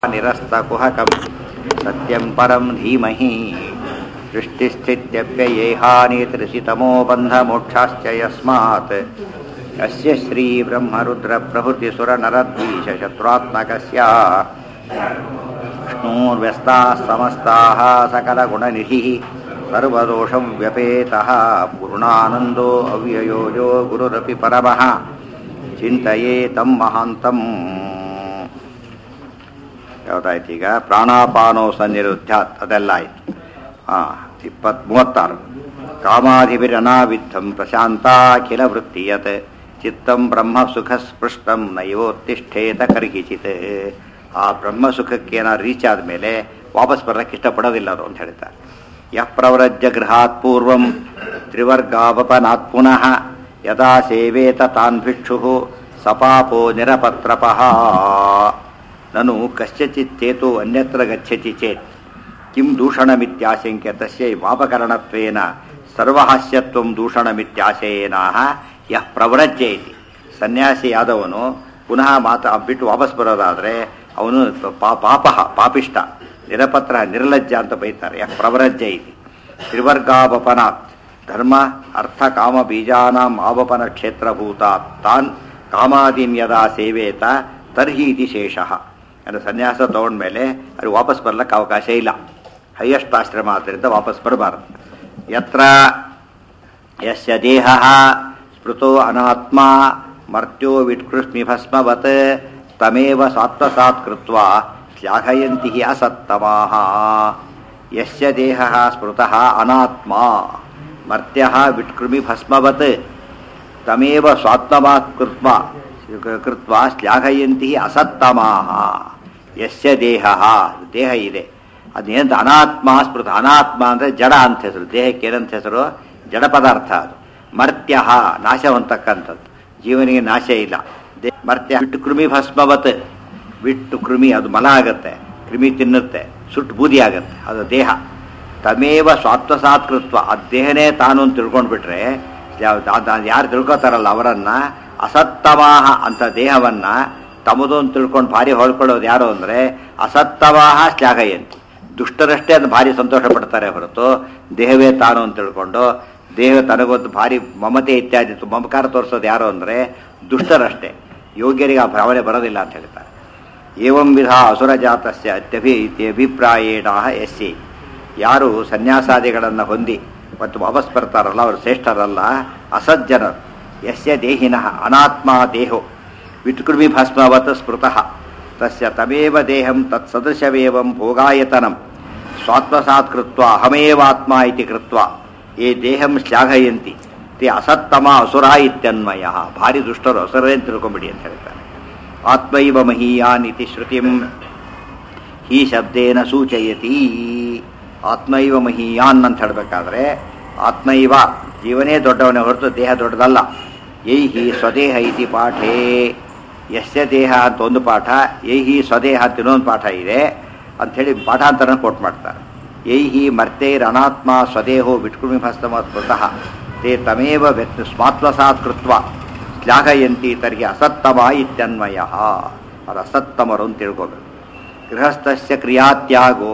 निरस्तकुहकं सत्यं परं धीमहि सृष्टिस्थित्यप्ययेहानितृषितमो बन्धमोक्षाश्च यस्मात् अस्य श्रीब्रह्मरुद्रप्रभृतिसुरनरद्वीषशत्रुरात्मकस्य विष्णोर्व्यस्ताः समस्ताः सकलगुणनिधिः सर्वदोषं व्यपेतः पूर्णानन्दो अव्ययो यो गुरुरपि परमः ಚಿಂತೆಯೇ ತಮ್ಮ ಮಹಾಂತಂ ಯಾವ್ದಾಯ್ತು ಈಗ ಪ್ರಾಣಾಪಾನೋ ಸನ್ನಿರುದ್ಧಾತ್ ಅದೆಲ್ಲ ಆಯ್ತು ಹಾಂ ಇಪ್ಪತ್ ಮೂವತ್ತಾರು ಕಾಮಾಧಿಭಿರನಾವಿದ್ಧಂ ಪ್ರಶಾಂತಾಖಿಲ ವೃತ್ತಿಯತ್ ಚಿತ್ತಂ ಬ್ರಹ್ಮ ಸುಖ ಸ್ಪೃಷ್ಟಂ ನೈವೋತ್ತಿಷ್ಠೇತ ಕರ್ಹಿಚಿತ್ ಆ ಬ್ರಹ್ಮ ಸುಖಕ್ಕೆ ಏನಾದ್ರು ರೀಚ್ ಆದಮೇಲೆ ವಾಪಸ್ ಬರೋಕ್ಕೆ ಇಷ್ಟಪಡೋದಿಲ್ಲ ಅವರು ಅಂತ ಹೇಳ್ತಾರೆ ಯಃ ಪ್ರವ್ರಜ್ಯ ಗೃಹಾತ್ ಪೂರ್ವಂ ತ್ರಿವರ್ಗಾವಪನಾತ್ ಪುನಃ ಯದಾ ಸೇವೇತ ತಾನ್ ಭಿಕ್ಷು ಸಪಾಪೋ ನಿರಪತ್ರಪಃ ನನು ಕಶ್ಚಿತ್ತೇತು ಅನ್ಯತ್ರ ಗಚ್ಚತಿ ಚೇತ್ ಕಿಂ ದೂಷಣಮಿತ್ಯಾಶಂಕ್ಯ ತಸ್ಯ ವಾಪಕರಣತ್ವೇನ ಸರ್ವಹಾಸ್ಯತ್ವಂ ದೂಷಣಮಿತ್ಯಾಶಯೇನ ಯಃ ಪ್ರವ್ರಜ್ಯ ಇತಿ ಸನ್ಯಾಸಿಯಾದವನು ಪುನಃ ಮಾತ ಬಿಟ್ಟು ವಾಪಸ್ ಬರೋದಾದರೆ ಅವನು ಪಾಪ ಪಾಪಿಷ್ಟ ನಿರಪತ್ರ ನಿರ್ಲಜ್ಜ ಅಂತ ಬೈತಾರೆ ಯಃ ಪ್ರವ್ರಜ್ಯ ಇತಿ ತ್ರಿವರ್ಗಾವಪನಾತ್ ಧರ್ಮ ಅರ್ಥ ಕಾಮ ಬೀಜಾನಾಂ ಆವಪನ ಕ್ಷೇತ್ರಭೂತಾತ್ ತಾನ್ ಕಾಮಾದೀನ್ ಯದಾ ಸೇವೇತ ತರ್ಹಿ ಇತಿ ಶೇಷಃ ಅಂದರೆ ಸನ್ಯಾಸ ತಗೊಂಡ್ಮೇಲೆ ಅದು ವಾಪಸ್ ಬರ್ಲಿಕ್ಕೆ ಅವಕಾಶ ಇಲ್ಲ ಹೈಯೆಸ್ಟ್ ಆಶ್ರಮ ಆದ್ದರಿಂದ ವಾಪಸ್ ಬರಬಾರದು ಯತ್ರ ಯಸ್ಯ ದೇಹ ಸ್ಮೃತೋ ಅನಾತ್ಮ ಮರ್ತ್ಯೋ ವಿಟ್ಕೃಷ್ಣಿ ಭಸ್ಮವತ್ ತಮೇವ ಸಾತ್ವಸಾತ್ ಕೃತ್ವ ಶ್ಲಾಘಯಂತಿ ಅಸತ್ತಮಾಹ ಯಸ್ಯ ದೇಹ ಸ್ಮೃತಃ ಅನಾತ್ಮ ಮರ್ತ್ಯ ವಿಟ್ಕೃಮಿ ಭಸ್ಮವತ್ ತಮೇವ ಸ್ವಾತ್ಮವಾತ್ ಕೃತ್ವ ಕೃತ್ವ ಶ್ಲಾಘಯಂತಿ ಅಸತ್ತಮಾಹ ಯಸ್ಯ ದೇಹ ದೇಹ ಇದೆ ಅದೇನಂತ ಅನಾತ್ಮ ಸ್ಮೃತ ಅನಾತ್ಮ ಅಂದರೆ ಜಡ ಅಂತ ಹೆಸರು ದೇಹಕ್ಕೆ ಏನಂತ ಹೆಸರು ಜಡ ಪದಾರ್ಥ ಅದು ಮರ್ತ್ಯ ನಾಶ ಹೊಂದಕ್ಕಂಥದ್ದು ಜೀವನಿಗೆ ನಾಶ ಇಲ್ಲ ದೇ ಮರ್ತ್ಯ ಬಿಟ್ಟು ಕೃಮಿ ಭಸ್ಮವತ್ ಬಿಟ್ಟು ಕೃಮಿ ಅದು ಮಲ ಆಗತ್ತೆ ಕ್ರಿಮಿ ತಿನ್ನುತ್ತೆ ಸುಟ್ಟು ಬೂದಿ ಆಗತ್ತೆ ಅದು ದೇಹ ತಮೇವ ಸ್ವಾತ್ವಸಾತ್ಕೃತ್ವ ಆ ದೇಹನೇ ತಾನು ಅಂತ ತಿಳ್ಕೊಂಡ್ಬಿಟ್ರೆ ಯಾರು ತಿಳ್ಕೊತಾರಲ್ಲ ಅವರನ್ನ ಅಸತ್ತವಾಹ ಅಂತ ದೇಹವನ್ನ ತಮ್ಮದು ಅಂತ ತಿಳ್ಕೊಂಡು ಭಾರಿ ಹೊಳ್ಕೊಳ್ಳೋದು ಯಾರು ಅಂದರೆ ಅಸತ್ತವಾಹ ಶ್ಲಾಘಯಂತಿ ದುಷ್ಟರಷ್ಟೇ ಅದು ಭಾರಿ ಸಂತೋಷ ಪಡ್ತಾರೆ ಹೊರತು ದೇಹವೇ ತಾನು ಅಂತ ತಿಳ್ಕೊಂಡು ದೇಹ ತನಗೊಂದು ಭಾರಿ ಮಮತೆ ಇತ್ಯಾದಿ ಮಮಕಾರ ತೋರಿಸೋದು ಯಾರು ಅಂದರೆ ದುಷ್ಟರಷ್ಟೇ ಯೋಗ್ಯರಿಗೆ ಆ ಭಾವನೆ ಬರೋದಿಲ್ಲ ಅಂತ ಹೇಳ್ತಾರೆ ಏವಂ ವಿಧ ಅಸುರಜಾತಸ್ಯ ಅತ್ಯಭಿ ಅಭಿಪ್ರಾಯೇಣ ಎಸ್ಸಿ ಯಾರು ಸನ್ಯಾಸಾದಿಗಳನ್ನು ಹೊಂದಿ ಮತ್ತು ವಾಪಸ್ ಬರ್ತಾರಲ್ಲ ಅವರು ಶ್ರೇಷ್ಠರಲ್ಲ ಅಸಜ್ಜನರು ಯಸ್ಯ ದೇಹಿನಃ ಅನಾತ್ಮ ದೇಹೋ ವಿತ್ಕೃಮಿ ಭಸ್ಮವತ್ ಸ್ಮೃತಃ ತಸ್ಯ ತಮೇವ ದೇಹಂ ತತ್ಸದೃಶವೇವಂ ಭೋಗಾಯತನಂ ಸ್ವಾತ್ಮಸಾತ್ ಕೃತ್ವ ಅಹಮೇವಾತ್ಮ ಇತಿ ಕೃತ್ವ ಏ ದೇಹಂ ಶ್ಲಾಘಯಂತಿ ತೇ ಅಸತ್ತಮ ಅಸುರ ಇತ್ಯನ್ಮಯ ಭಾರಿ ದುಷ್ಟರು ಅಸುರೇ ಅಂತ ತಿಳ್ಕೊಂಬಿಡಿ ಅಂತ ಹೇಳ್ತಾರೆ ಆತ್ಮೈವ ಮಹೀಯಾನ್ ಇತಿ ಶ್ರುತಿಂ ಈ ಶಬ್ದೇನ ಸೂಚಯತಿ ಆತ್ಮೈವ ಮಹೀಯಾನ್ ಅಂತ ಹೇಳಬೇಕಾದ್ರೆ ಆತ್ಮೈವ ಜೀವನೇ ದೊಡ್ಡವನೇ ಹೊರತು ದೇಹ ದೊಡ್ಡದಲ್ಲ ಯೈಹಿ ಸ್ವದೇಹ ಇತಿ ಪಾಠೇ ಯಸ್ಯ ದೇಹ ಅಂತ ಒಂದು ಪಾಠ ಯೈಹಿ ಸ್ವದೇಹ ಅಂತ ಇನ್ನೊಂದು ಪಾಠ ಇದೆ ಅಂಥೇಳಿ ಪಾಠಾಂತರ ಕೋಟ್ ಮಾಡ್ತಾರೆ ಯೈಹಿ ಮರ್ತೈರನಾತ್ಮ ಸ್ವದೇಹೋ ವಿಟ್ಕೃಮಿ ಭಸ್ತಮ ಸ್ಮೃತಃ ತೇ ತಮೇವ ವ್ಯಕ್ತಿ ಸ್ವಾತ್ಮಸಾತ್ ಕೃತ್ವ ಶ್ಲಾಘಯಂತಿ ತರ್ಹಿ ಅಸತ್ತಮ ಇತ್ಯನ್ವಯ ಅದು ಅಸತ್ತಮರು ಅಂತ ತಿಳ್ಕೋಬೇಕು ಗೃಹಸ್ಥಸ್ಯ ಕ್ರಿಯಾತ್ಯಾಗೋ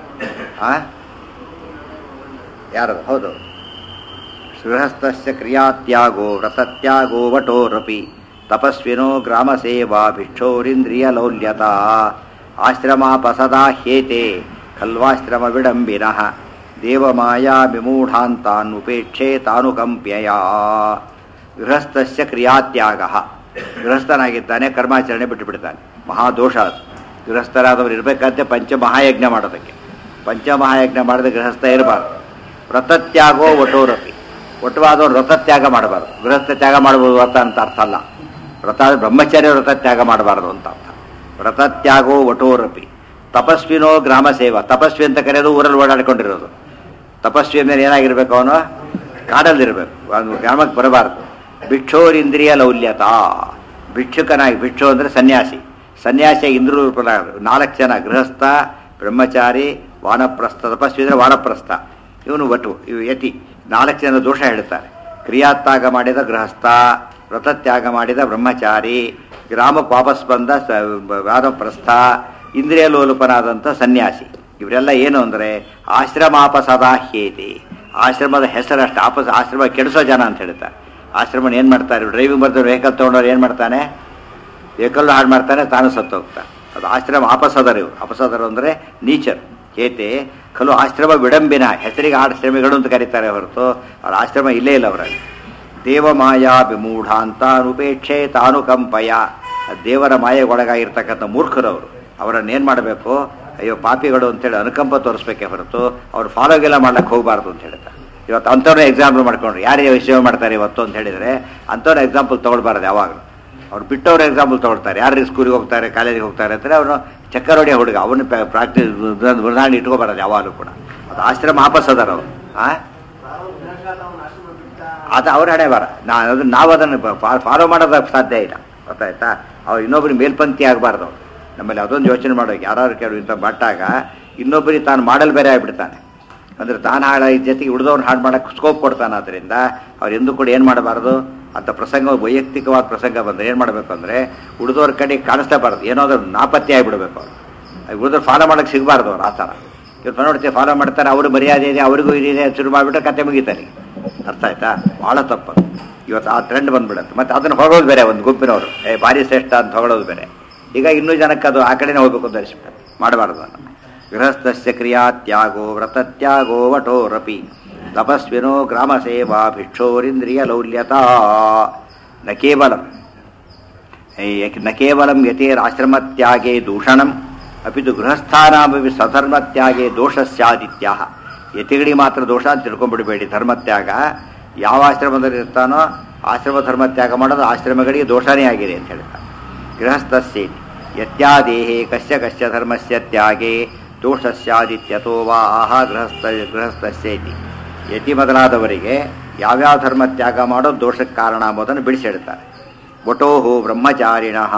ಯಾರದು ಹೌದು ಗೃಹಸ್ಥಸ್ಯ ಕ್ರಿಯಾತ್ಯಾಗೋ ವ್ರತತ್ಯಾಗೋ ವಟೋರಪಿ ತಪಸ್ವಿನೋ ಗ್ರಾಮ ಸೇವಾ ಭಿಕ್ಷೋರಿಂದ್ರಿಯ ಲೌಲ್ಯತಾ ಆಶ್ರಮಾಪಸದಾ ಹ್ಯೇತೆ ಖಲ್ವಾಶ್ರಮ ವಿಡಂಬಿನಃ ದೇವಮಾಯಾ ವಿಮೂಢಾಂತಾನ್ ಉಪೇಕ್ಷೆ ತಾನುಕಂಪ್ಯಯ ಗೃಹಸ್ಥಸ್ಯ ಕ್ರಿಯಾತ್ಯಾಗ ಗೃಹಸ್ಥನಾಗಿದ್ದಾನೆ ಕರ್ಮಾಚರಣೆ ಬಿಟ್ಟು ಬಿಡ್ತಾನೆ ಮಹಾದೋಷ ಅದು ಗೃಹಸ್ಥರಾದವರು ಇರಬೇಕಾದ್ರೆ ಪಂಚಮಹಾಯಜ್ಞ ಮಾಡೋದಕ್ಕೆ ಪಂಚಮಹಾಯಜ್ಞ ಮಾಡಿದ ಗೃಹಸ್ಥ ಇರಬಾರ್ದು ವ್ರತತ್ಯಾಗೋ ಒಟೋರಪಿ ಒಟ್ಟವಾದವ್ರು ವ್ರತತ್ಯಾಗ ಮಾಡಬಾರ್ದು ಗೃಹಸ್ಥ ತ್ಯಾಗ ಮಾಡಬಹುದು ವ್ರತ ಅಂತ ಅರ್ಥ ಅಲ್ಲ ವ್ರತ ಬ್ರಹ್ಮಚರ್ಯ ವ್ರತತ್ಯಾಗ ಮಾಡಬಾರ್ದು ಅಂತ ಅರ್ಥ ವ್ರತತ್ಯಾಗೋ ಒಟೋರಪಿ ತಪಸ್ವಿನೋ ಗ್ರಾಮ ಸೇವಾ ತಪಸ್ವಿ ಅಂತ ಕರೆಯೋದು ಊರಲ್ಲಿ ಓಡಾಡ್ಕೊಂಡಿರೋದು ತಪಸ್ವಿ ಮೇಲೆ ಏನಾಗಿರ್ಬೇಕು ಅವನು ಕಾಡಲ್ಲಿರ್ಬೇಕು ಅವನು ಗ್ರಾಮಕ್ಕೆ ಬರಬಾರ್ದು ಭಿಕ್ಷೋರಿಂದ್ರಿಯ ಲೌಲ್ಯತಾ ಭಿಕ್ಷುಕನಾಗಿ ಭಿಕ್ಷು ಅಂದರೆ ಸನ್ಯಾಸಿ ಸನ್ಯಾಸಿ ಇಂದ್ರ ನಾಲ್ಕು ಜನ ಗೃಹಸ್ಥ ಬ್ರಹ್ಮಚಾರಿ ವಾನಪ್ರಸ್ಥ ತಪಸ್ವಿ ಅಂದರೆ ವಾನಪ್ರಸ್ಥ ಇವನು ವಟು ಇವು ಯತಿ ನಾಲ್ಕು ಜನ ದೋಷ ಹೇಳ್ತಾರೆ ಕ್ರಿಯಾತ್ಯಾಗ ಮಾಡಿದ ಗೃಹಸ್ಥ ವ್ರತತ್ಯಾಗ ಮಾಡಿದ ಬ್ರಹ್ಮಚಾರಿ ಗ್ರಾಮಕ್ಕೆ ವಾಪಸ್ ಬಂದ ಸ ವಾನಪ್ರಸ್ಥ ಇಂದ್ರಿಯ ಲೋಲುಪನಾದಂಥ ಸನ್ಯಾಸಿ ಇವರೆಲ್ಲ ಏನು ಅಂದರೆ ಆಶ್ರಮಾಪಸದಾ ಹೇತಿ ಆಶ್ರಮದ ಹೆಸರಷ್ಟು ಆಪಸ ಆಶ್ರಮ ಕೆಡಿಸೋ ಜನ ಅಂತ ಹೇಳ್ತಾರೆ ಆಶ್ರಮನ ಏನು ಮಾಡ್ತಾರೆ ಡ್ರೈವಿಂಗ್ ಬರ್ತಾರೆ ವೆಹಿಕಲ್ ತೊಗೊಂಡವ್ರು ಏನು ಮಾಡ್ತಾನೆ ವೆಹಿಕಲ್ ಹಾಳು ಮಾಡ್ತಾನೆ ತಾನು ಸತ್ತು ಹೋಗ್ತಾನೆ ಅದು ಆಶ್ರಮ ಅಪಸದರು ಇವರು ಅಪಸದರು ಅಂದರೆ ನೀಚರ್ ಹೇತೆ ಖಲು ಆಶ್ರಮ ವಿಡಂಬಿನ ಹೆಸರಿಗೆ ಆಶ್ರಮಿಗಳು ಅಂತ ಕರೀತಾರೆ ಹೊರತು ಅವ್ರ ಆಶ್ರಮ ಇಲ್ಲೇ ಇಲ್ಲ ಅವರಲ್ಲಿ ದೇವಮಾಯಾ ವಿಮೂಢಾಂತ ಅನುಪೇಕ್ಷೆ ತಾನುಕಂಪಯ ದೇವರ ಮಾಯೆಗೊಳಗಾಗಿರ್ತಕ್ಕಂಥ ಮೂರ್ಖರವರು ಅವರನ್ನು ಏನು ಮಾಡಬೇಕು ಅಯ್ಯೋ ಪಾಪಿಗಳು ಅಂತೇಳಿ ಅನುಕಂಪ ತೋರಿಸ್ಬೇಕೇ ಹೊರತು ಅವ್ರು ಫಾಲೋಗೆಲ್ಲ ಮಾಡ್ಲಿಕ್ಕೆ ಹೋಗಬಾರ್ದು ಅಂತ ಹೇಳ್ತಾರೆ ಇವತ್ತು ಅಂಥವ್ರನ್ನ ಎಕ್ಸಾಂಪಲ್ ಮಾಡ್ಕೊಂಡ್ರು ಯಾರೇ ಸೇವೆ ಮಾಡ್ತಾರೆ ಇವತ್ತು ಅಂತ ಹೇಳಿದರೆ ಅಂಥವ್ರ ಎಕ್ಸಾಂಪಲ್ ತೊಗೊಳ್ಬಾರ್ದು ಯಾವಾಗಲೂ ಅವ್ರು ಬಿಟ್ಟವ್ರ ಎಕ್ಸಾಂಪಲ್ ತೊಗೊಳ್ತಾರೆ ಯಾರು ಸ್ಕೂಲಿಗೆ ಹೋಗ್ತಾರೆ ಕಾಲೇಜಿಗೆ ಹೋಗ್ತಾರೆ ಅಂದರೆ ಅವನು ಚಕ್ಕರ್ ಹೊಡೆಯೋ ಹುಡುಗ ಅವನು ಪ್ರಾಕ್ಟೀಸ್ ಉದಾಹರಣೆ ಇಟ್ಕೋಬಾರದು ಯಾವಾಗಲೂ ಕೂಡ ಅದು ಆಶ್ರಮ ವಾಪಸ್ ಅದಾರ ಅವರು ಆ ಅದು ಅವ್ರ ಹಣೆ ಬರ ನಾ ಅದು ನಾವು ಅದನ್ನು ಫಾಲೋ ಮಾಡೋದಕ್ಕೆ ಸಾಧ್ಯ ಇಲ್ಲ ಗೊತ್ತಾಯ್ತಾ ಅವ್ರು ಇನ್ನೊಬ್ರಿಗೆ ಮೇಲ್ಪಂಕ್ತಿ ಆಗಬಾರ್ದು ಅವ್ರು ನಮ್ಮಲ್ಲಿ ಅದೊಂದು ಯೋಚನೆ ಮಾಡೋಕೆ ಯಾರು ಕೆಲವು ಇಂಥ ಮಟ್ಟಾಗ ಇನ್ನೊಬ್ಬರಿಗೆ ತಾನು ಮಾಡಲ್ ಬೇರೆ ಆಗಿಬಿಡ್ತಾನೆ ಅಂದರೆ ತಾನು ಹಾಳಾಗಿದ್ದ ಜೊತೆಗೆ ಉಳಿದವ್ರನ್ನ ಹಾಳು ಮಾಡೋಕ್ಕೆ ಸ್ಕೋಪ್ ಕೊಡ್ತಾನೆ ಆದ್ದರಿಂದ ಅವ್ರು ಎಂದೂ ಕೂಡ ಏನು ಮಾಡಬಾರ್ದು ಅಂತ ಪ್ರಸಂಗ ವೈಯಕ್ತಿಕವಾದ ಪ್ರಸಂಗ ಬಂದರೆ ಏನು ಮಾಡಬೇಕು ಅಂದರೆ ಉಳಿದವ್ರ ಕಡೆ ಕಾಣಿಸ್ಲೇಬಾರ್ದು ಏನಾದರೂ ನಾಪತ್ತೆ ಆಗಿಬಿಡ್ಬೇಕು ಅವ್ರು ಉಳಿದವ್ರು ಫಾಲೋ ಮಾಡೋಕ್ಕೆ ಸಿಗಬಾರ್ದು ಅವ್ರು ಆ ಥರ ಇವತ್ತು ನೋಡ್ತೀವಿ ಫಾಲೋ ಮಾಡ್ತಾರೆ ಅವರು ಮರ್ಯಾದೆ ಇದೆ ಅವರಿಗೂ ಇದಿದೆ ಶುರು ಮಾಡಿಬಿಟ್ರೆ ಕತೆ ಮುಗಿತಾರೆ ಅರ್ಥ ಆಯ್ತಾ ಭಾಳ ತಪ್ಪು ಇವತ್ತು ಆ ಟ್ರೆಂಡ್ ಬಂದ್ಬಿಡುತ್ತೆ ಮತ್ತು ಅದನ್ನು ಹೊಗಳೋದು ಬೇರೆ ಒಂದು ಗುಂಪಿನವರು ಏ ಭಾರಿ ಶ್ರೇಷ್ಠ ಅಂತ ಹೊಗಳೋದು ಬೇರೆ ಈಗ ಇನ್ನೂ ಜನಕ್ಕೆ ಅದು ಆ ಕಡೆನೇ ಹೋಗ್ಬೇಕು ಅಂತ ಅನಿಸ್ಬಿಟ್ಟು ಮಾಡಬಾರ್ದು ಅದನ್ನು ಗೃಹಸ್ಥಸ್ಯ ಕ್ರಿಯಾ ತ್ಯಾಗೋ ವ್ರತತ್ಯಾಗೋ ವಟೋರಪಿ ತಪಸ್ವಿನೋ ಗ್ರಾಮ ಸೇವಾ ಭಿಕ್ಷೋರಿಂದ್ರಿಯ ಲೌಲ್ಯತಾ ನ ಕೇವಲ ನ ಕೇವಲಂ ಯತೇರಾಶ್ರಮತ್ಯಾಗೇ ದೂಷಣಂ ಅಪಿತು ಗೃಹಸ್ಥಾನಾಮಿ ಸಧರ್ಮತ್ಯಾಗೇ ದೋಷ ಸ್ಯಾದಿತ್ಯ ಯತಿಗಳಿಗೆ ಮಾತ್ರ ದೋಷ ಅಂತ ತಿಳ್ಕೊಂಡ್ಬಿಡಬೇಡಿ ಧರ್ಮತ್ಯಾಗ ಯಾವ ಆಶ್ರಮದಲ್ಲಿ ಇರ್ತಾನೋ ಆಶ್ರಮ ಧರ್ಮತ್ಯಾಗ ಮಾಡೋದು ಆಶ್ರಮಗಳಿಗೆ ದೋಷನೇ ಆಗಿದೆ ಅಂತ ಹೇಳ್ತಾರೆ ಗೃಹಸ್ಥಸ್ಯ ಯತ್ಯಾದೇಹೇ ಕಶ್ಯ ಕಶ್ಯ ಧರ್ಮಸ್ಯ ತ್ಯಾಗೇ ದೋಷ ಸ್ಯಾದಿತ್ಯತೋ ವಾ ಆಹ ಗೃಹಸ್ಥ ಗೃಹಸ್ಥಸ್ಯೇತಿ ಯತಿ ಮೊದಲಾದವರಿಗೆ ಯಾವ್ಯಾವ ಧರ್ಮ ತ್ಯಾಗ ಮಾಡೋದು ದೋಷಕ್ಕೆ ಕಾರಣ ಎಂಬುದನ್ನು ಬಿಡಿಸಿಡ್ತಾರೆ ವಟೋಹೋ ಬ್ರಹ್ಮಚಾರಿಣಃ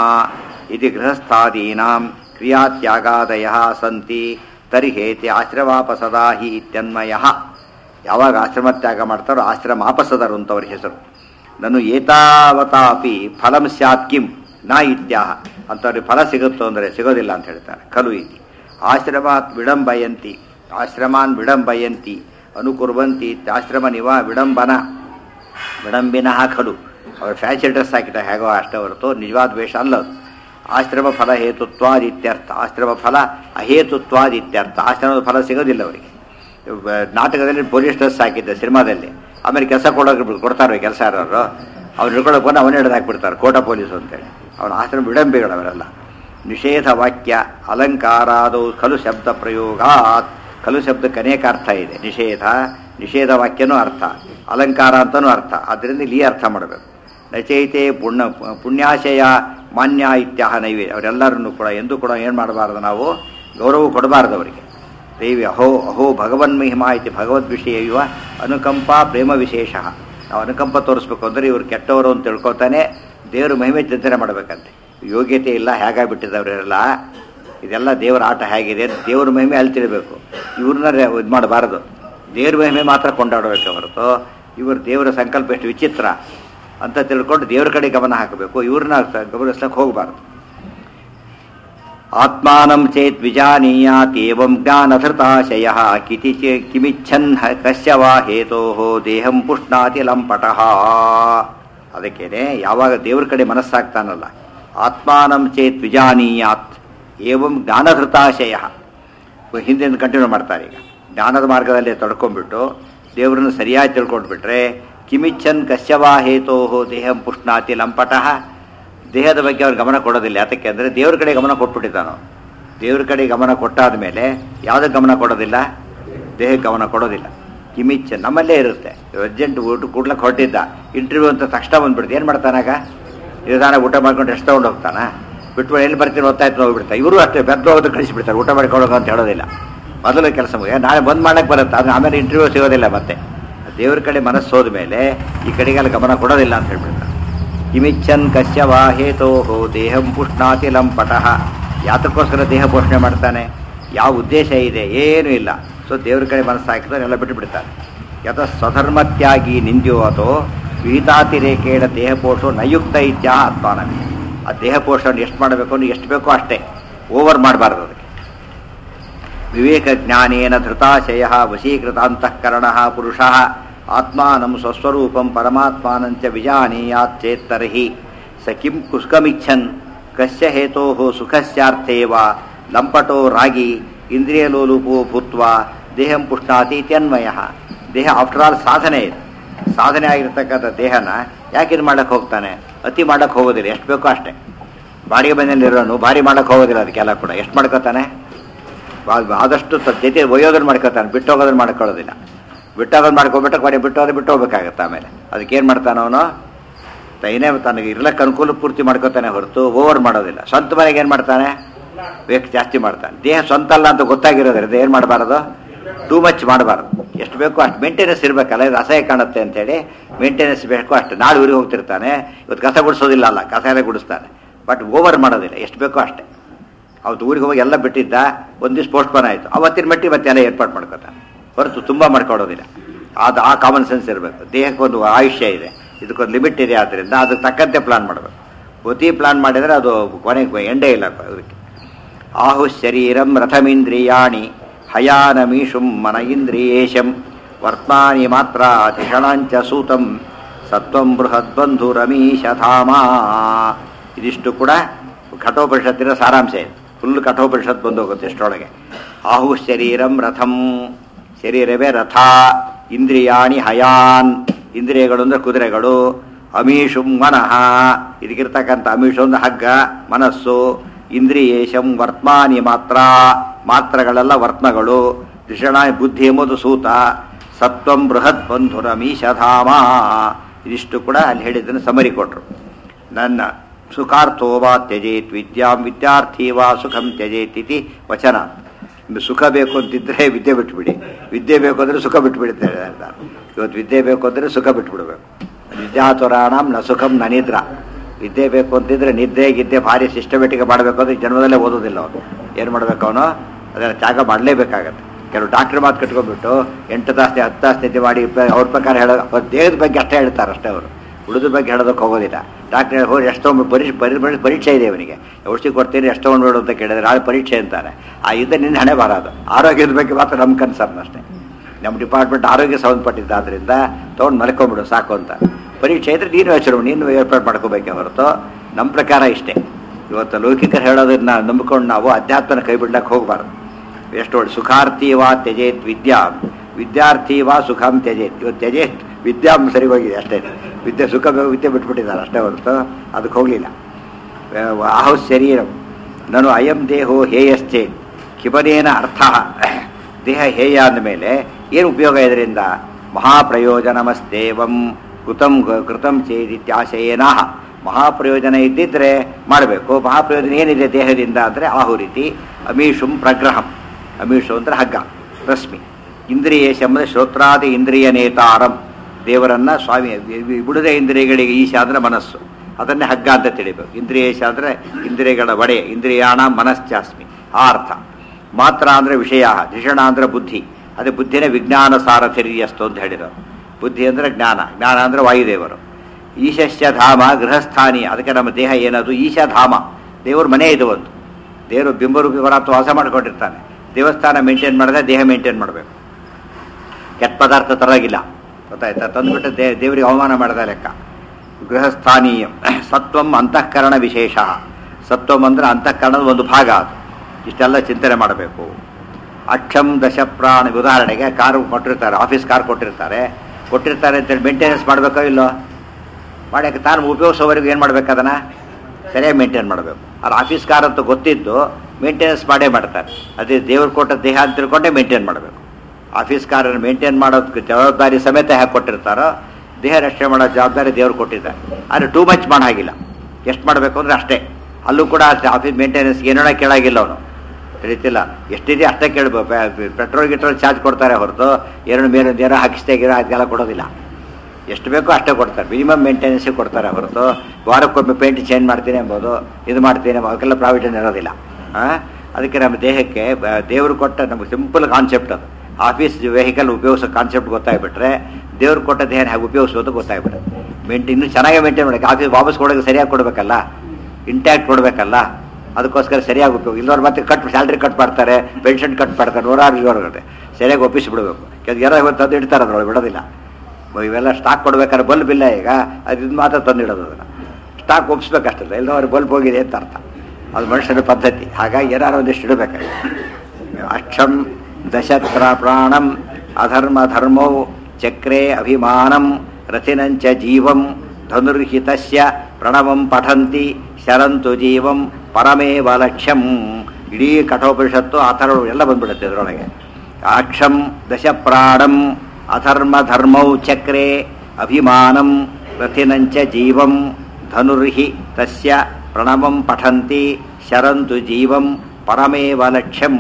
ಇದು ಗೃಹಸ್ಥಾದೀನಾಂ ಕ್ರಿಯಾತ್ಯಾಗಾದಯ ಸಂತಿ ತರ್ಹೇತಿ ಆಶ್ರಮಾಪಸದಾ ಹಿ ಇತ್ಯನ್ಮಯ ಯಾವಾಗ ಆಶ್ರಮ ತ್ಯಾಗ ಮಾಡ್ತಾರೋ ಆಶ್ರಮಾಪಸದರು ಅಂತ ಅವ್ರ ಹೆಸರು ನಾನು ಏತಾವತಾಪಿ ಫಲಂ ಸ್ಯಾತ್ ಕಿಂ ನಾ ಇತ್ಯಾಹ ಅಂಥವ್ರಿಗೆ ಫಲ ಸಿಗುತ್ತೋ ಅಂದರೆ ಸಿಗೋದಿಲ್ಲ ಅಂತ ಹೇಳ್ತಾರೆ ಖಲು ಇತಿ ಆಶ್ರಮಾತ್ ವಿಡಂಬಯಂತಿ ಆಶ್ರಮಾನ್ ವಿಡಂಬಯಂತಿ ಅನುಕುರ್ವಂತಿ ಆಶ್ರಮ ನಿವಾ ವಿಡಂಬನ ವಿಡಂಬಿನಃ ಖಲು ಅವ್ರು ಫ್ಯಾನ್ಸಿ ಡ್ರೆಸ್ ಹಾಕಿದ ಹೇಗೋ ಅಷ್ಟೇ ಹೊರತು ನಿಜವಾದ ವೇಷ ಅಲ್ಲ ಅದು. ಆಶ್ರಮ ಫಲ ಹೇತುತ್ವಾದಿತ್ಯರ್ಥ ಆಶ್ರಮ ಫಲ ಅಹೇತುತ್ವಾದಿತ್ಯರ್ಥ ಆಶ್ರಮದ ಫಲ ಸಿಗೋದಿಲ್ಲ ಅವರಿಗೆ ಇವ್- ನಾಟಕದಲ್ಲಿ ಪೊಲೀಸ್ ಡ್ರೆಸ್ ಹಾಕಿದ್ದೆ ಸಿನಿಮಾದಲ್ಲಿ ಆಮೇಲೆ ಕೆಲಸ ಕೊಡೋಕೆ ಕೊಡ್ತಾರೆ ಕೆಲಸ ಯಾರು ಅವ್ರು ಹಿಡ್ಕೊಳಕ್ಕೆ ಬಂದು ಅವನೇ ಹಿಡಿದು ಹಾಕ್ಬಿಡ್ತಾರೆ ಕೋಟ ಪೊಲೀಸು ಅಂತೇಳಿ ಅವನ ಆಶ್ರಮ ವಿಡಂಬಿಗಳು ಅವರೆಲ್ಲ ನಿಷೇಧ ವಾಕ್ಯ ಅಲಂಕಾರಾದೌ ಖಲು ಶಬ್ದ ಪ್ರಯೋಗಾತ್ ಖಲು ಶಬ್ದಕ್ಕೆ ಅನೇಕ ಅರ್ಥ ಇದೆ ನಿಷೇಧ ನಿಷೇಧ ವಾಕ್ಯನೂ ಅರ್ಥ ಅಲಂಕಾರ ಅಂತನೂ ಅರ್ಥ ಆದ್ದರಿಂದ ಇಲ್ಲಿ ಈ ಅರ್ಥ ಮಾಡಬೇಕು ನಚೈತೆ ಪುಣ್ಯ ಪುಣ್ಯಾಶಯ ಮಾನ್ಯ ಇತ್ಯಾಹ ನೈವೇ ಅವರೆಲ್ಲರನ್ನು ಕೂಡ ಎಂದೂ ಕೂಡ ಏನು ಮಾಡಬಾರ್ದು ನಾವು ಗೌರವ ಕೊಡಬಾರ್ದು ಅವರಿಗೆ ದೇವಿ ಅಹೋ ಅಹೋ ಭಗವನ್ ಮಹಿಮಾ ಇತಿ ಭಗವದ್ ವಿಷಯ ಇವ ಅನುಕಂಪ ಪ್ರೇಮ ವಿಶೇಷ ನಾವು ಅನುಕಂಪ ತೋರಿಸ್ಬೇಕು ಅಂದರೆ ಇವರು ಕೆಟ್ಟವರು ಅಂತ ತಿಳ್ಕೊತಾನೆ ದೇವರು ಮಹಿಮೆ ಚಿಂತನೆ ಮಾಡಬೇಕಂತೆ ಯೋಗ್ಯತೆ ಇಲ್ಲ ಹೇಗಾಗ್ಬಿಟ್ಟಿದ್ದವರೆಲ್ಲ ಇದೆಲ್ಲ ದೇವರ ಆಟ ಹೇಗಿದೆ ದೇವ್ರ ಮಹಿಮೆ ಅಲ್ಲಿ ತಿಳಿಬೇಕು ಇವ್ರನ್ನ ಇದು ಮಾಡಬಾರದು ದೇವ್ರ ಮಹಿಮೆ ಮಾತ್ರ ಕೊಂಡಾಡಬೇಕು ಹೊರತು ಇವರು ದೇವರ ಸಂಕಲ್ಪ ಎಷ್ಟು ವಿಚಿತ್ರ ಅಂತ ತಿಳ್ಕೊಂಡು ದೇವ್ರ ಕಡೆ ಗಮನ ಹಾಕಬೇಕು ಇವ್ರನ್ನ ಗಮನಿಸ್ಲಕ್ಕೆ ಹೋಗಬಾರ್ದು ಆತ್ಮಾನಂ ಚೇತ್ ವಿಜಾನೀಯಾತ್ ಏವಂ ಜ್ಞಾನಧೃತಾಶಯ ಕಿತಿ ಚೇ- ಕಿಮಿಚ್ಛನ್ ಹ- ಕಸ್ಯ ವಾ ಹೇತೋ ದೇಹಂ ಪುಷ್ಣಾತಿ ಲಂಪಟಃ ಅದಕ್ಕೇನೆ ಯಾವಾಗ ದೇವ್ರ ಕಡೆ ಮನಸ್ಸಾಗ್ತಾನಲ್ಲ ಆತ್ಮಾನಂ ಚೇತ್ ವಿಜಾನೀಯಾತ್ ಏವಂ ಜ್ಞಾನಧೃತಾಶಯ ಹಿಂದಿನ ಕಂಟಿನ್ಯೂ ಮಾಡ್ತಾರೆ ಈಗ ಜ್ಞಾನದ ಮಾರ್ಗದಲ್ಲಿ ತಡ್ಕೊಂಡ್ಬಿಟ್ಟು ದೇವರನ್ನು ಸರಿಯಾಗಿ ತಿಳ್ಕೊಂಡ್ಬಿಟ್ರೆ ಕಿಮಿಚ್ಛನ್ ಕಶ್ಯವಾ ಹೇತೋ ದೇಹಂ ಪುಷ್ಣಾತಿ ಲಂಪಟಃ ದೇಹದ ಬಗ್ಗೆ ಅವ್ರು ಗಮನ ಕೊಡೋದಿಲ್ಲ ಯಾತಕ್ಕೆ ಅಂದರೆ ದೇವ್ರ ಕಡೆ ಗಮನ ಕೊಟ್ಬಿಟ್ಟಿದ್ದಾನೋ ದೇವ್ರ ಕಡೆ ಗಮನ ಕೊಟ್ಟಾದ ಮೇಲೆ ಯಾವುದಕ್ಕೆ ಗಮನ ಕೊಡೋದಿಲ್ಲ ದೇಹಕ್ಕೆ ಗಮನ ಕೊಡೋದಿಲ್ಲ ಕಿಮಿಚ್ಚ ನಮ್ಮಲ್ಲೇ ಇರುತ್ತೆ ಅರ್ಜೆಂಟ್ ಊಟ ಕೂಡ್ಲಕ್ಕೆ ಹೊರಟಿದ್ದ ಇಂಟರ್ವ್ಯೂ ಅಂತ ತಕ್ಷಣ ಬಂದ್ಬಿಡ್ತು ಏನು ಮಾಡ್ತಾನಾಗ ನಿಧಾನ ಊಟ ಮಾಡ್ಕೊಂಡು ಎಷ್ಟು ತೊಗೊಂಡು ಹೋಗ್ತಾನ ಬಿಟ್ಟು ಎಲ್ಲಿ ಬರ್ತೀನಿ ಓದ್ತಾಯ್ತು ಹೋಗ್ಬಿಡ್ತಾರೆ ಇವರು ಅಷ್ಟೇ ಬೆದ್ದು ಹೋಗೋದು ಕಳಿಸಿಬಿಡ್ತಾರೆ ಊಟ ಮಾಡ್ಕೊಂಡು ಹೋಗೋ ಅಂತ ಹೇಳೋದಿಲ್ಲ ಮೊದಲು ಕೆಲಸ ಮುಗಿಯ ನಾಳೆ ಬಂದ್ ಮಾಡಕ್ಕೆ ಬರುತ್ತೆ ಅದು ಆಮೇಲೆ ಇಂಟರ್ವ್ಯೂ ಸಿಗೋದಿಲ್ಲ ಮತ್ತೆ ದೇವ್ರ ಕಡೆ ಮನಸ್ಸು ಹೋದ ಮೇಲೆ ಈ ಕಡೆಗೆಲ್ಲ ಗಮನ ಕೊಡೋದಿಲ್ಲ ಅಂತ ಹೇಳ್ಬಿಡ್ತಾರೆ ಕಿಮಿಚ್ಛನ್ ಕಶ್ಯ ವಾ ಹೇತೋ ದೇಹಂ ಪುಷ್ಣಾತಿ ಲಂಪಟಃ ಯಾತಕ್ಕೋಸ್ಕರ ದೇಹ ಪೋಷಣೆ ಮಾಡ್ತಾನೆ ಯಾವ ಉದ್ದೇಶ ಇದೆ ಏನೂ ಇಲ್ಲ ಸೊ ದೇವ್ರ ಕಡೆ ಮನಸ್ಸು ಹಾಕಿದ್ರೆ ಎಲ್ಲ ಬಿಟ್ಟು ಬಿಡ್ತಾರೆ ಯಥ ಸ್ವಧರ್ಮತ್ಯಾಗಿ ನಿಂದ್ಯೋ ಅಥೋ ವಿಹಿತಾತಿರೇಕೇಣ ದೇಹ ಪೋಷೋ ನಯುಕ್ತ ಇತ್ಯಾಹ ಆತ್ಮಾನವಿ ಆ ದೇಹ ಪೋಷಣೆ ಎಷ್ಟು ಮಾಡಬೇಕು ಅಂದ್ರೆ ಎಷ್ಟು ಬೇಕೋ ಅಷ್ಟೇ ಓವರ್ ಮಾಡಬಾರ್ದು ಅದಕ್ಕೆ ವಿವೇಕ ಜ್ಞಾನೇನ ಧೃತಾಶಯ ವಶೀಕೃತ ಅಂತಃಕರಣ ಪುರುಷ ಆತ್ಮಾನಂ ಸ್ವಸ್ವರೂಪಂ ಪರಮಾತ್ಮಾನಂಚ ವಿಜಾನೀಯಾತ್ ಚೇತ್ತರ್ಹಿ ಸ ಕಿಂ ಕುಸ್ಕಮಿಚ್ಛನ್ ಕಸ್ಯ ಹೇತೋ ಸುಖಸ್ಯಾರ್ಥೇ ವಾ ಲಂಪಟೋ ರಾಗಿ ಇಂದ್ರಿಯಲೋಲುಪೋ ಭೂತ್ವ ದೇಹಂ ಪುಷ್ಣಾತಿ ಇತ್ಯನ್ವಯ ದೇಹ ಆಫ್ಟರ್ ಆಲ್ ಸಾಧನೆ ಇದೆ ಸಾಧನೆ ಆಗಿರ್ತಕ್ಕಂಥ ದೇಹನ ಯಾಕೆ ಇದು ಮಾಡಕ್ಕೆ ಹೋಗ್ತಾನೆ ಅತಿ ಮಾಡಕ್ಕೆ ಹೋಗೋದಿಲ್ಲ ಎಷ್ಟು ಬೇಕೋ ಅಷ್ಟೇ ಬಾಡಿಗೆ ಮನೆಯಲ್ಲಿರೋನು ಭಾರಿ ಮಾಡಕ್ಕೆ ಹೋಗೋದಿಲ್ಲ ಅದಕ್ಕೆಲ್ಲ ಕೂಡ ಎಷ್ಟು ಮಾಡ್ಕೋತಾನೆ ಆ- ಆದಷ್ಟು ತ- ಜೊತೆ ಒಯ್ಯೋದನ್ನ ಮಾಡ್ಕೋತಾನೆ ಬಿಟ್ಟು ಹೋಗೋದನ್ನ ಮಾಡ್ಕೊಳ್ಳೋದಿಲ್ಲ ಬಿಟ್ಟೋಗೋದು ಮಾಡ್ಕೊಬಿಟ್ಟು ಕೊನೆ ಬಿಟ್ಟು ಹೋದ್ರೆ ಬಿಟ್ಟು ಹೋಗ್ಬೇಕಾಗತ್ತೆ ಆಮೇಲೆ ಅದಕ್ಕೇನು ಮಾಡ್ತಾನೆ ಅವನು ತೈನೇ ತನಗೆ ಇರ್ಲಕ್ಕೆ ಅನುಕೂಲ ಪೂರ್ತಿ ಮಾಡ್ಕೋತಾನೆ ಹೊರತು ಓವರ್ ಮಾಡೋದಿಲ್ಲ ಸ್ವಂತ ಮನೆಗೆ ಏನು ಮಾಡ್ತಾನೆ ಬೇಕು ಜಾಸ್ತಿ ಮಾಡ್ತಾನೆ ದೇಹ ಸ್ವಂತ ಅಲ್ಲ ಅಂತ ಗೊತ್ತಾಗಿರೋದ್ರಿಂದ ಏನು ಮಾಡಬಾರ್ದು ಟೂ ಮಚ್ ಮಾಡಬಾರ್ದು ಎಷ್ಟು ಬೇಕೋ ಅಷ್ಟು ಮೇಂಟೆನೆನ್ಸ್ ಇರಬೇಕಲ್ಲ ಇದು ಅಸಹ್ಯ ಕಾಣುತ್ತೆ ಅಂತೇಳಿ ಮೇಂಟೆನೆನ್ಸ್ ಬೇಕು ಅಷ್ಟು ನಾಳೆ ಊರಿಗೆ ಹೋಗ್ತಿರ್ತಾನೆ ಇವತ್ತು ಕಸ ಗುಡಿಸೋದಿಲ್ಲ ಅಲ್ಲ ಕಸ ಎಲ್ಲ ಗುಡಿಸ್ತಾನೆ ಬಟ್ ಓವರ್ ಮಾಡೋದಿಲ್ಲ ಎಷ್ಟು ಬೇಕೋ ಅಷ್ಟೇ ಅವತ್ತು ಊರಿಗೆ ಹೋಗಿ ಎಲ್ಲ ಬಿಟ್ಟಿದ್ದ ಒಂದಿವ್ಸ ಪೋಸ್ಟ್ಪೋನ್ ಆಯಿತು ಅವತ್ತಿನ ಮಟ್ಟಿ ಮತ್ತೆ ಎಲ್ಲ ಏರ್ಪಾಡು ಮಾಡ್ಕೋತಾನೆ ಹೊರತು ತುಂಬ ಮಾಡ್ಕೊಳ್ಳೋದಿಲ್ಲ ಅದು ಆ ಕಾಮನ್ ಸೆನ್ಸ್ ಇರಬೇಕು ದೇಹಕ್ಕೊಂದು ಆಯುಷ್ಯ ಇದೆ ಇದಕ್ಕೊಂದು ಲಿಮಿಟ್ ಇದೆ ಆದ್ದರಿಂದ ಅದಕ್ಕೆ ತಕ್ಕಂತೆ ಪ್ಲಾನ್ ಮಾಡಬೇಕು ಪ್ರತಿ ಪ್ಲಾನ್ ಮಾಡಿದರೆ ಅದು ಕೊನೆಗೆ ಎಂಡೇ ಇಲ್ಲ ಅದಕ್ಕೆ ಆಹು ಶರೀರಂ ರಥಮಿಂದ್ರಿಯಾಣಿ ಹಯಾನಮೀಷುಂ ಮನ ಇಂದ್ರಿಯೇಶಂ ವರ್ತ್ಮಾನಿ ಮಾತ್ರ ಧಿಷಣಾಂಚ ಸೂತಂ ಸತ್ವಂ ಬೃಹದ್ಬಂಧುರಮೀಶಧಾಮ ಇದಿಷ್ಟು ಕೂಡ ಕಠೋಪನಿಷತ್ತಿನ ಸಾರಾಂಶ ಇದೆ ಫುಲ್ ಕಠೋಪನಿಷತ್ ಬಂದು ಹೋಗುತ್ತೆ ಇಷ್ಟರೊಳಗೆ ಆಹು ಶರೀರಂ ರಥಂ ಶರೀರವೇ ರಥ ಇಂದ್ರಿಯಾಣಿ ಹಯಾನ್ ಇಂದ್ರಿಯಗಳು ಅಂದ್ರೆ ಕುದುರೆಗಳು ಅಮೀಷುಂ ಮನಃ ಇದಕ್ಕಿರ್ತಕ್ಕಂಥ ಅಮೀಷು ಅಂದ್ರೆ ಹಗ್ಗ ಮನಸ್ಸು ಇಂದ್ರಿಯೇಶಂ ವರ್ತಮಾನಿ ಮಾತ್ರ ಮಾತ್ರಗಳೆಲ್ಲ ವರ್ತ್ಮಗಳು ಧಿಷಣ ಬುದ್ಧಿ ಎಂಬುದು ಸೂತ ಸತ್ವಂ ಬೃಹತ್ ಬಂಧುರಮೀಶಧಾಮ ಇದಿಷ್ಟು ಕೂಡ ಅಲ್ಲಿ ಹೇಳಿದ್ದನ್ನು ಸಮರಿ ಕೊಟ್ರು ನನ್ನ ಸುಖಾರ್ಥೋ ವಾ ತ್ಯಜೇತ್ ವಿದ್ಯಾಂ ವಿದ್ಯಾರ್ಥಿ ವಾ ಸುಖಂ ತ್ಯಜೇತ್ ಇತಿ ವಚನ ನಿಮ್ಗೆ ಸುಖ ಬೇಕು ಅಂತಿದ್ರೆ ವಿದ್ಯೆ ಬಿಟ್ಬಿಡಿ ವಿದ್ಯೆ ಬೇಕು ಅಂದ್ರೆ ಸುಖ ಬಿಟ್ಬಿಡುತ್ತೆ ಅಂತ ಇವತ್ತು ವಿದ್ಯೆ ಬೇಕು ಅಂದ್ರೆ ಸುಖ ಬಿಟ್ಬಿಡ್ಬೇಕು ವಿದ್ಯಾತುರಾಣಂ ನ ಸುಖಂ ನ ನಿದ್ರ ವಿದ್ಯೆ ಬೇಕು ಅಂತಿದ್ರೆ ನಿದ್ದೆ ಗಿದ್ದೆ ಭಾರಿ ಸಿಸ್ಟಮೆಟಿಕ್ ಮಾಡಬೇಕು ಅಂದ್ರೆ ಜನ್ಮದಲ್ಲೇ ಓದೋದಿಲ್ಲ ಅವನು ಏನು ಮಾಡ್ಬೇಕು ಅವನು ಅದನ್ನ ತ್ಯಾಗ ಮಾಡಲೇಬೇಕಾಗತ್ತೆ ಕೆಲವು ಡಾಕ್ಟರ್ ಮಾತು ಕಟ್ಕೊಂಡ್ಬಿಟ್ಟು ಎಂಟು ತಾಸು ಹತ್ತು ತಾಸು ನಿದ್ದೆ ಮಾಡಿ ಪ- ಅವ್ರ ಪ್ರಕಾರ ಹೇಳೋ ಅವ್ರ ದೇಹದ ಬಗ್ಗೆ ಅಷ್ಟೇ ಹೇಳ್ತಾರೆ ಅಷ್ಟೇ ಅವರು ಉಳಿದ ಬಗ್ಗೆ ಹೇಳೋದಕ್ಕೆ ಹೋಗೋದಿಲ್ಲ ಡಾಕ್ಟರ್ ಹೋಗಿ ಎಷ್ಟೋ ಪರೀಕ್ಷೆ ಪರಿ ಪರಿ- ಪರೀಕ್ಷೆ ಇದೆ ಇವನಿಗೆ ಔಷಧಿ ಕೊಡ್ತೀನಿ ಎಷ್ಟೋ ನೋಡು ಅಂತ ಕೇಳಿದ್ರೆ ನಾಳೆ ಪರೀಕ್ಷೆ ಅಂತಾನೆ ಆ ಯುದ್ಧ ನಿನ್ನ ಹಣೆ ಬರೋದು ಆರೋಗ್ಯದ ಬಗ್ಗೆ ಮಾತ್ರ ನಮ್ಮ ಕನ್ಸರ್ನ್ ಅಷ್ಟೇ ನಮ್ಮ ಡಿಪಾರ್ಟ್ಮೆಂಟ್ ಆರೋಗ್ಯ ಸಂಬಂಧಪಟ್ಟಿದ್ದಾದ್ರಿಂದ ತೊಗೊಂಡು ಮಲ್ಕೊಂಬಿಡು ಸಾಕು ಅಂತ ಪರೀಕ್ಷೆ ಇದ್ರೆ ನೀನು ಯೋಚನೆ ಮಾಡು, ನೀನು ಏರ್ಪಾಡು ಮಾಡ್ಕೋಬೇಕೆ ಹೊರತು ನಮ್ಮ ಪ್ರಕಾರ ಇಷ್ಟೇ ಇವತ್ತು ಲೌಕಿಕರು ಹೇಳೋದನ್ನ ನಂಬಿಕೊಂಡು ನಾವು ಅಧ್ಯಾತ್ಮನ ಕೈ ಬಿಡ್ಲಕ್ಕೆ ಹೋಗಬಾರ್ದು ಎಷ್ಟು ಒಳ್ಳೆ ಸುಖಾರ್ಥಿ ವಾ ತ್ಯಜೇತ್ ವಿದ್ಯಾ ವಿದ್ಯಾರ್ಥಿ ವಾ ಸುಖಾಂ ತ್ಯಜೇತ್ ಇವತ್ತು ತ್ಯಜೇತ್ ವಿದ್ಯಾಂ ಸರಿ ಹೋಗಿದೆ ಅಷ್ಟೇ ವಿದ್ಯೆ ಸುಖ ಬೇಕು ವಿದ್ಯೆ ಬಿಟ್ಬಿಟ್ಟಿದ್ದಾರೆ ಅಷ್ಟೇ ಹೊರತು ಅದಕ್ಕೆ ಹೋಗಲಿಲ್ಲ ಆಹು ಶರೀರಂ ನಾನು ಅಯಂ ದೇಹೋ ಹೇಯಶ್ಚೇ ಕಿಬನೇನ ಅರ್ಥ ದೇಹ ಹೇಯ ಅಂದಮೇಲೆ ಏನು ಉಪಯೋಗ ಇದರಿಂದ ಮಹಾಪ್ರಯೋಜನಮಸ್ತೇವಂ ಕೃತಂ ಕೃತಂ ಚೇದಿತ್ಯಾಶಯೇನ ಮಹಾಪ್ರಯೋಜನ ಇದ್ದಿದ್ರೆ ಮಾಡಬೇಕು ಮಹಾಪ್ರಯೋಜನ ಏನಿದೆ ದೇಹದಿಂದ ಅಂದರೆ ಆಹುರಿತಿ ಅಮೀಷುಂ ಪ್ರಗ್ರಹಂ ಅಮೀಷು ಅಂದರೆ ಹಗ್ಗ ರಶ್ಮಿ ಇಂದ್ರಿಯೇಶ ಅಂದರೆ ಶ್ರೋತ್ರಾದಿ ಇಂದ್ರಿಯ ನೇತಾರಂ ದೇವರನ್ನ ಸ್ವಾಮಿ ಬಿಡದ ಇಂದ್ರಿಯಗಳಿಗೆ ಈಶ ಅಂದರೆ ಮನಸ್ಸು ಅದನ್ನೇ ಹಗ್ಗ ಅಂತ ತಿಳಿಬೇಕು ಇಂದ್ರಿಯೇಶ ಅಂದರೆ ಇಂದ್ರಿಯಗಳ ಒಡೆ ಇಂದ್ರಿಯಾಣ ಮನಶ್ಚಾಸ್ಮಿ ಆ ಅರ್ಥ ಮಾತ್ರ ಅಂದರೆ ವಿಷಯ ಧಿಷಣ ಅಂದರೆ ಬುದ್ಧಿ ಅದೇ ಬುದ್ಧಿನೇ ವಿಜ್ಞಾನ ಸಾರಥಿರ್ಯಸ್ತು ಅಂತ ಹೇಳಿರೋರು ಬುದ್ಧಿ ಅಂದರೆ ಜ್ಞಾನ ಜ್ಞಾನ ಅಂದರೆ ವಾಯುದೇವರು ಈಶಸ್ಯ ಧಾಮ ಗೃಹಸ್ಥಾನಿ ಅದಕ್ಕೆ ನಮ್ಮ ದೇಹ ಏನದು ಈಶಧಾಮ ದೇವ್ರ ಮನೆ ಇದು ಒಂದು ದೇವರು ಬಿಂಬರೂಪಿ ಹೊರತು ವಾಸ ಮಾಡ್ಕೊಂಡಿರ್ತಾನೆ ದೇವಸ್ಥಾನ ಮೇಂಟೈನ್ ಮಾಡಿದ್ರೆ ದೇಹ ಮೇಂಟೈನ್ ಮಾಡಬೇಕು ಕೆಟ್ಟ ಪದಾರ್ಥ ತರಗಿಲ್ಲ ಗೊತ್ತಾಯ್ತಾ ತಂದ್ಬಿಟ್ಟು ದೇ ದೇವರಿಗೆ ಅವಮಾನ ಮಾಡಿದ ಲೆಕ್ಕ ಗೃಹಸ್ಥಾನೀಯಂ ಸತ್ವಂ ಅಂತಃಕರಣ ವಿಶೇಷ ಸತ್ವಂ ಅಂದ್ರೆ ಅಂತಃಕರಣದ ಒಂದು ಭಾಗ ಅದು ಇಷ್ಟೆಲ್ಲ ಚಿಂತನೆ ಮಾಡಬೇಕು ಅಕ್ಷಂ ದಶ ಪ್ರಾಣ ಉದಾಹರಣೆಗೆ ಕಾರು ಕೊಟ್ಟಿರ್ತಾರೆ ಆಫೀಸ್ ಕಾರ್ ಕೊಟ್ಟಿರ್ತಾರೆ ಕೊಟ್ಟಿರ್ತಾರೆ ಅಂತೇಳಿ ಮೇಂಟೆನೆನ್ಸ್ ಮಾಡಬೇಕೋ ಇಲ್ಲೋ ಮಾಡಕ್ಕೆ ತಾನು ಉಪಯೋಗಿಸೋವರೆಗೂ ಏನು ಮಾಡ್ಬೇಕು ಅದನ್ನು ಸರಿಯಾಗಿ ಮೇಂಟೈನ್ ಮಾಡಬೇಕು ಅದು ಆಫೀಸ್ ಕಾರ್ ಅಂತ ಗೊತ್ತಿದ್ದು ಮೇಂಟೆನೆನ್ಸ್ ಮಾಡೇ ಮಾಡ್ತಾರೆ ಅದೇ ದೇವ್ರು ಕೊಟ್ಟ ದೇಹ ಅಂತ ತಿಳ್ಕೊಂಡೇ ಮೇಂಟೈನ್ ಮಾಡಬೇಕು ಆಫೀಸ್ ಕಾರನ್ನು ಮೇಂಟೈನ್ ಮಾಡೋದಕ್ಕೆ ಜವಾಬ್ದಾರಿ ಸಮೇತ ಹೇಗೆ ಕೊಟ್ಟಿರ್ತಾರೋ ದೇಹ ರಕ್ಷಣೆ ಮಾಡೋ ಜವಾಬ್ದಾರಿ ದೇವ್ರು ಕೊಟ್ಟಿದ್ದಾರೆ ಆದರೆ ಟೂ ಮಚ್ ಮಾಡೋ ಹಾಗಿಲ್ಲ ಎಷ್ಟು ಮಾಡಬೇಕು ಅಂದರೆ ಅಷ್ಟೇ ಅಲ್ಲೂ ಕೂಡ ಅಷ್ಟೇ ಆಫೀಸ್ ಮೇಂಟೆನೆನ್ಸ್ ಏನೋ ಕೇಳಾಗಿಲ್ಲ ಅವನು ತಿಳಿತಿಲ್ಲ ಎಷ್ಟಿದೆ ಅಷ್ಟೇ ಕೇಳಬೇಕು ಪೆಟ್ರೋಲ್ ಗಿಟ್ರೋಲ್ ಚಾರ್ಜ್ ಕೊಡ್ತಾರೆ ಹೊರತು ಎರಡು ಮೇಲೆ ಏನೋ ಹಾಕಿಸ್ತೆ ಗಿರೋ ಅದೆಲ್ಲ ಕೊಡೋದಿಲ್ಲ ಎಷ್ಟು ಬೇಕೋ ಅಷ್ಟೇ ಕೊಡ್ತಾರೆ ಮಿನಿಮಮ್ ಮೇಂಟೆನೆನ್ಸ್ ಕೊಡ್ತಾರೆ ಹೊರತು ವಾರಕ್ಕೊಮ್ಮೆ ಪೇಂಟ್ ಚೇಂಜ್ ಮಾಡ್ತೀನಿ ಎಂಬುದು ಇದು ಮಾಡ್ತೀನಿ ಎಂಬ ಅದಕ್ಕೆಲ್ಲ ಪ್ರಾವಿಷನ್ ಇರೋದಿಲ್ಲ ಆ? ಅದಕ್ಕೆ ನಮ್ಮ ದೇಹಕ್ಕೆ ಬ- ದೇವರು ಕೊಟ್ಟ ನಮಗೆ ಸಿಂಪಲ್ ಕಾನ್ಸೆಪ್ಟ್ ಅದು ಆಫೀಸ್ ವೆಹಿಕಲ್ ಉಪಯೋಗಿಸೋ ಕಾನ್ಸೆಪ್ಟ್ ಗೊತ್ತಾಗ್ಬಿಟ್ರೆ ದೇವ್ರು ಕೊಟ್ಟ ದೇಹನ ಹೇಗೆ ಉಪಯೋಗಿಸೋದು ಗೊತ್ತಾಗ್ಬಿಡುತ್ತೆ ಮೇಂಟೈನ್ ಇನ್ನೂ ಚೆನ್ನಾಗಿ ಮೇಂಟೈನ್ ಮಾಡೋಕ್ಕೆ ಆಫೀಸ್ ವಾಪಸ್ ಕೊಡೋಕೆ ಸರಿಯಾಗಿ ಕೊಡಬೇಕಲ್ಲ ಇಂಟ್ಯಾಕ್ಟ್ ಕೊಡಬೇಕಲ್ಲ ಅದಕ್ಕೋಸ್ಕರ ಸರಿಯಾಗಿ ಉಪಯೋಗ ಇಲ್ಲವ್ರು ಮತ್ತೆ ಕಟ್ ಸ್ಯಾಲ್ರಿ ಕಟ್ ಮಾಡ್ತಾರೆ ಪೆನ್ಷನ್ ಕಟ್ ಮಾಡ್ತಾರೆ ನೂರಾರು ಇವ್ರಿಗೆ ಸರಿಯಾಗಿ ಒಪ್ಪಿಸಿ ಬಿಡಬೇಕು ಕೆಲವು ಯಾರೋ ಇವತ್ತು ತಂದು ಇಡ್ತಾರೆ ಅದ್ರೊಳಗೆ ಬಿಡೋದಿಲ್ಲ ಇವೆಲ್ಲ ಸ್ಟಾಕ್ ಕೊಡ್ಬೇಕಾದ್ರೆ ಬಲ್ಬ್ ಇಲ್ಲ ಈಗ ಅದು ಇದು ಮಾತ್ರ ತಂದಿಡೋದು ಅದನ್ನು ಸ್ಟಾಕ್ ಒಪ್ಪಿಸ್ಬೇಕಷ್ಟಲ್ಲ ಇಲ್ಲ ಅವ್ರಿಗೆ ಬಲ್ಬ್ ಹೋಗಿದೆ ಅಂತ ಅರ್ಥ ಅದು ಮನುಷ್ಯನ ಪದ್ಧತಿ ಹಾಗಾಗಿ ಏನಾರು ಒಂದಿಷ್ಟು ಇಡಬೇಕಾಗಿದೆ ಅಕ್ಷಂ ದಶತ್ರ ಪ್ರಾಣಂ ಅಧರ್ಮ ಧರ್ಮೌ ಚಕ್ರೆ ಅಭಿಮಾನಂ ರಥಿನಂಚ ಜೀವಂ ಧನುರ್ಹಿತಸ್ಯ ಪ್ರಣವಂ ಪಠಂತಿ ಶರಂತು ಜೀವಂ ಪರಮೇವ ಲಕ್ಷ್ಯಂ ಇಡೀ ಕಠೋಪನಿಷತ್ತು ಆ ಥರ ಎಲ್ಲ ಬಂದ್ಬಿಡುತ್ತೆ ಅದರೊಳಗೆ ಅಕ್ಷಂ ದಶಪ್ರಾಣಂ ಅಧರ್ಮ ಧರ್ಮೌ ಚಕ್ರೆ ಅಭಿಮಾನಂ ರಥಿನಂಚ ಜೀವಂ ಧನುರ್ಹಿ ತಸ್ಯ ಪ್ರಣವಂ ಪಠಂತಿ ಶರಂತು ಜೀವಂ ಪರಮೇವ ಲಕ್ಷ್ಯಂ